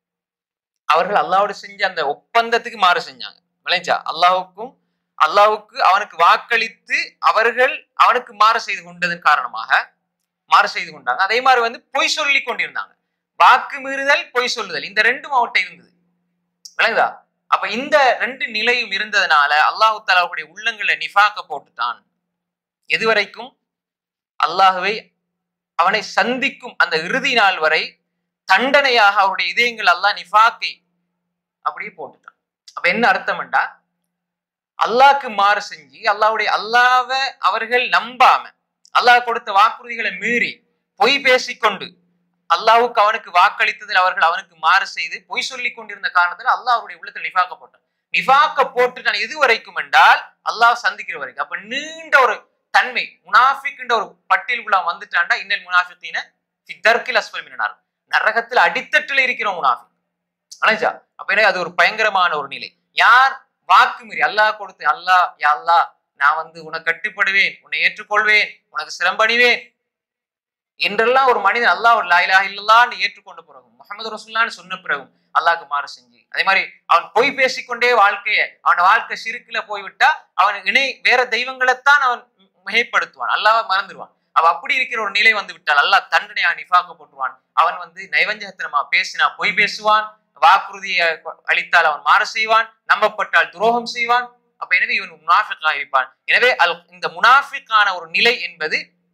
அவர்கள் அல்லாஹ்வோட செஞ்ச அந்த ஒப்பந்தத்துக்கு மாறு செஞ்சாங்க விளைஞ்சா அல்லாஹ்வுக்கும் அல்லாஹ்வுக்கு அவனுக்கு வாக்களித்து அவர்கள் அவனுக்கு மாறு செய்து கொண்டதன் காரணமாக மாறு செய்து கொண்டாங்க அதே மாதிரி வந்து பொய் சொல்லி கொண்டிருந்தாங்க வாக்கு மீறுதல் பொய் சொல்லுதல் இந்த ரெண்டும் அவர்கிட்ட இருந்தது விளங்குதா அப்ப இந்த ரெண்டு நிலையும் இருந்ததுனால அல்லாஹு தாலாவுடைய உள்ளங்களை நிஃபாக்க போட்டுட்டான் எதுவரைக்கும் அல்லாஹுவை அவனை சந்திக்கும் அந்த இறுதி நாள் வரை தண்டனையாக அவருடைய இதயங்கள் அல்லாஹ் நிஃபாக்கை அப்படியே போட்டுட்டான் அப்ப என்ன அர்த்தம்டா அல்லாஹ்க்கு மாறு செஞ்சு அல்லாஹ்வுடைய அல்லாஹ்வை அவர்கள் நம்பாம அல்லாஹ் கொடுத்த வாக்குறுதிகளை மீறி பொய் பேசிக்கொண்டு அல்லாஹ்வுக்கு அவனுக்கு வாக்களித்ததில் அவர்கள் அவனுக்கு மாறு செய்து பொய் சொல்லி கொண்டிருந்த காரணத்துல அல்லாஹ் அவருடைய உள்ளத்தில் நிஃபாக்க போட்டான் நிஃபாக்க போட்டு நான் எது வரைக்கும் என்றால் அல்லாஹ் சந்திக்கிற வரைக்கும் அப்ப நீண்ட ஒரு தன்மை முனாஃபிக்ன்ற ஒரு பட்டியலுக்குள்ள வந்துட்டான்டா இன்னல் முனாஃபிக்கின ஃபித்தர்கில் அஸ்வல் மினார் நரகத்தில் அடித்தட்டில் இருக்கிற முனாஃபிக் அலைஞ்சா அப்ப என்ன அது ஒரு பயங்கரமான ஒரு நிலை யார் வாக்கு மீறி அல்லாஹ் கொடுத்து அல்லாஹ் யா அல்லாஹ் நான் வந்து உனக்கு கட்டுப்படுவேன் உன்னை ஏற்றுக்கொள்வேன் உனக்கு சிரம்பணிவேன் என்றெல்லாம் ஒரு மனிதன் அல்லாஹ் ஒரு லாயிலாக இல்லல்லான்னு ஏற்றுக்கொண்ட பிறகும் முகமது ரசூல்லான்னு சொன்ன பிறகும் அல்லாஹ்க்கு மாறு செஞ்சு அதே மாதிரி அவன் பொய் பேசிக்கொண்டே வாழ்க்கைய அவன் வாழ்க்கை சிறுக்குல போய்விட்டா அவன் இணை வேற தெய்வங்களைத்தான் அவன் மிகைப்படுத்துவான் அல்லாஹ் மறந்துடுவான் அவ அப்படி இருக்கிற ஒரு நிலை வந்து விட்டால் அல்லாஹ் தண்டனையா நிஃபாக்க போட்டுவான் அவன் வந்து நைவஞ்சகத்தனமா பேசினா பொய் பேசுவான் வாக்குறுதியை அளித்தால் அவன் மாறு செய்வான் நம்பப்பட்டால் துரோகம் செய்வான் அப்ப எனவே இவன் முனாஃபிக்காக இருப்பான் எனவே அல் இந்த முனாஃபிக்கான ஒரு நிலை என்பது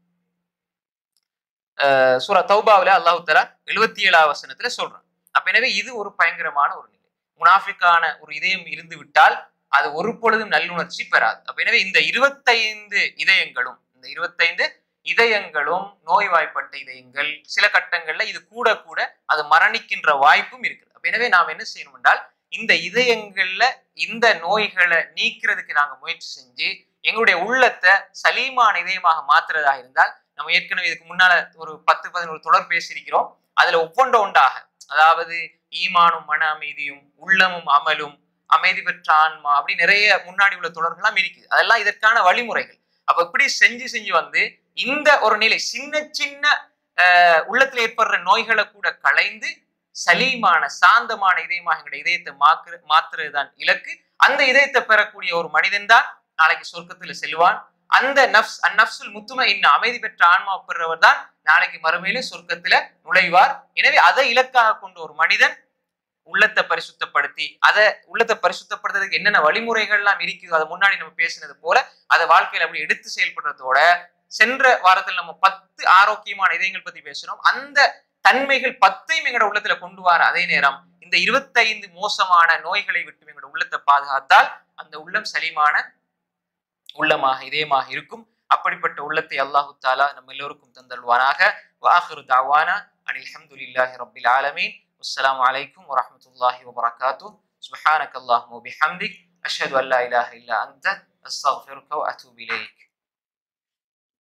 அஹ், சூரா தௌபாவில அல்லாஹு தலா எழுபத்தி ஏழாவது வசனத்துல சொல்றான் அப்ப எனவே இது ஒரு பயங்கரமான ஒரு நிலை முனாஃபிக்கான ஒரு இதயம் இருந்து விட்டால் அது ஒரு பொழுதும் நல்லுணர்ச்சி பெறாது அப்ப எனவே இந்த இருபத்தைந்து இதயங்களும் இந்த இருபத்தைந்து இதயங்களும் நோய்வாய்ப்பட்ட இதயங்கள் சில கட்டங்கள்ல இது கூட கூட அது மரணிக்கின்ற வாய்ப்பும் இருக்குது அப்ப எனவே நாம் என்ன செய்யணும் என்றால் இந்த இதயங்கள்ல இந்த நோய்களை நீக்கிறதுக்கு நாங்க முயற்சி செஞ்சு எங்களுடைய உள்ளத்தை சலீமான இதயமாக மாத்துறதாக இருந்தால் நம்ம ஏற்கனவே இதுக்கு முன்னால ஒரு பத்து பதினோரு தொடர் பேசியிருக்கிறோம் அதுல ஒவ்வொன்ற ஒன்றாக அதாவது ஈமானும் மன அமைதியும் உள்ளமும் அமலும் அமைதி பெற்ற ஆன்மா அப்படி நிறைய முன்னாடி உள்ள தொடர்கள்லாம் இருக்குது அதெல்லாம் இதற்கான வழிமுறைகள் அப்ப இப்படி செஞ்சு செஞ்சு வந்து இந்த ஒரு நிலை சின்ன சின்ன அஹ், உள்ளத்துல ஏற்படுற நோய்களை கூட களைந்து சலீமான சாந்தமான இதயமாக எங்களுடைய இதயத்தை மாக்குற மாத்துறது தான் இலக்கு அந்த இதயத்தை பெறக்கூடிய ஒரு மனிதன் தான் நாளைக்கு சொர்க்கத்துல செல்வான் அந்த நப்ஸ் அந்நப்சுல் முத்தும இன்ன அமைதி பெற்ற ஆன்மா பெறவர் தான் நாளைக்கு மறுமையிலே சொர்க்கத்துல நுழைவார் எனவே அதை இலக்காக கொண்ட ஒரு மனிதன் உள்ளத்தை பரிசுத்தப்படுத்தி அதை உள்ளத்தை பரிசுத்தப்படுத்துறதுக்கு என்னென்ன வழிமுறைகள்லாம் இருக்குதோ அதை முன்னாடி நம்ம பேசினது போல அதை வாழ்க்கையில அப்படி எடுத்து செயல்படுறதோட சென்ற வாரத்தில் நம்ம பத்து ஆரோக்கியமான இதயங்கள் பத்தி பேசினோம் அந்த தன்மைகள் பத்தையும் எங்களோட உள்ளத்துல கொண்டு வர அதே நேரம் இந்த இருபத்தைந்து மோசமான நோய்களை விட்டு எங்களோட உள்ளத்தை பாதுகாத்தால் அந்த உள்ளம் சலிமான உள்ளமாக இதயமாக இருக்கும் அப்படிப்பட்ட உள்ளத்தை அல்லாஹு தாலா நம்ம எல்லோருக்கும் தந்தல்வானாக வாஹிரு தாவானா அனில் அல்ஹம்துலில்லாஹி ரப்பில் ஆலமீன் அஸ்ஸலாமு அலைக்கும் வரஹ்மத்துல்லாஹி வபரகாத்துஹ் சுப்ஹானக அல்லாஹும்ம வபிஹம்திக் அஷ்ஹது அன் லா இலாஹ இல்லா அன்த அஸ்தக்ஃபிருக வ அத்தூபு இலைக்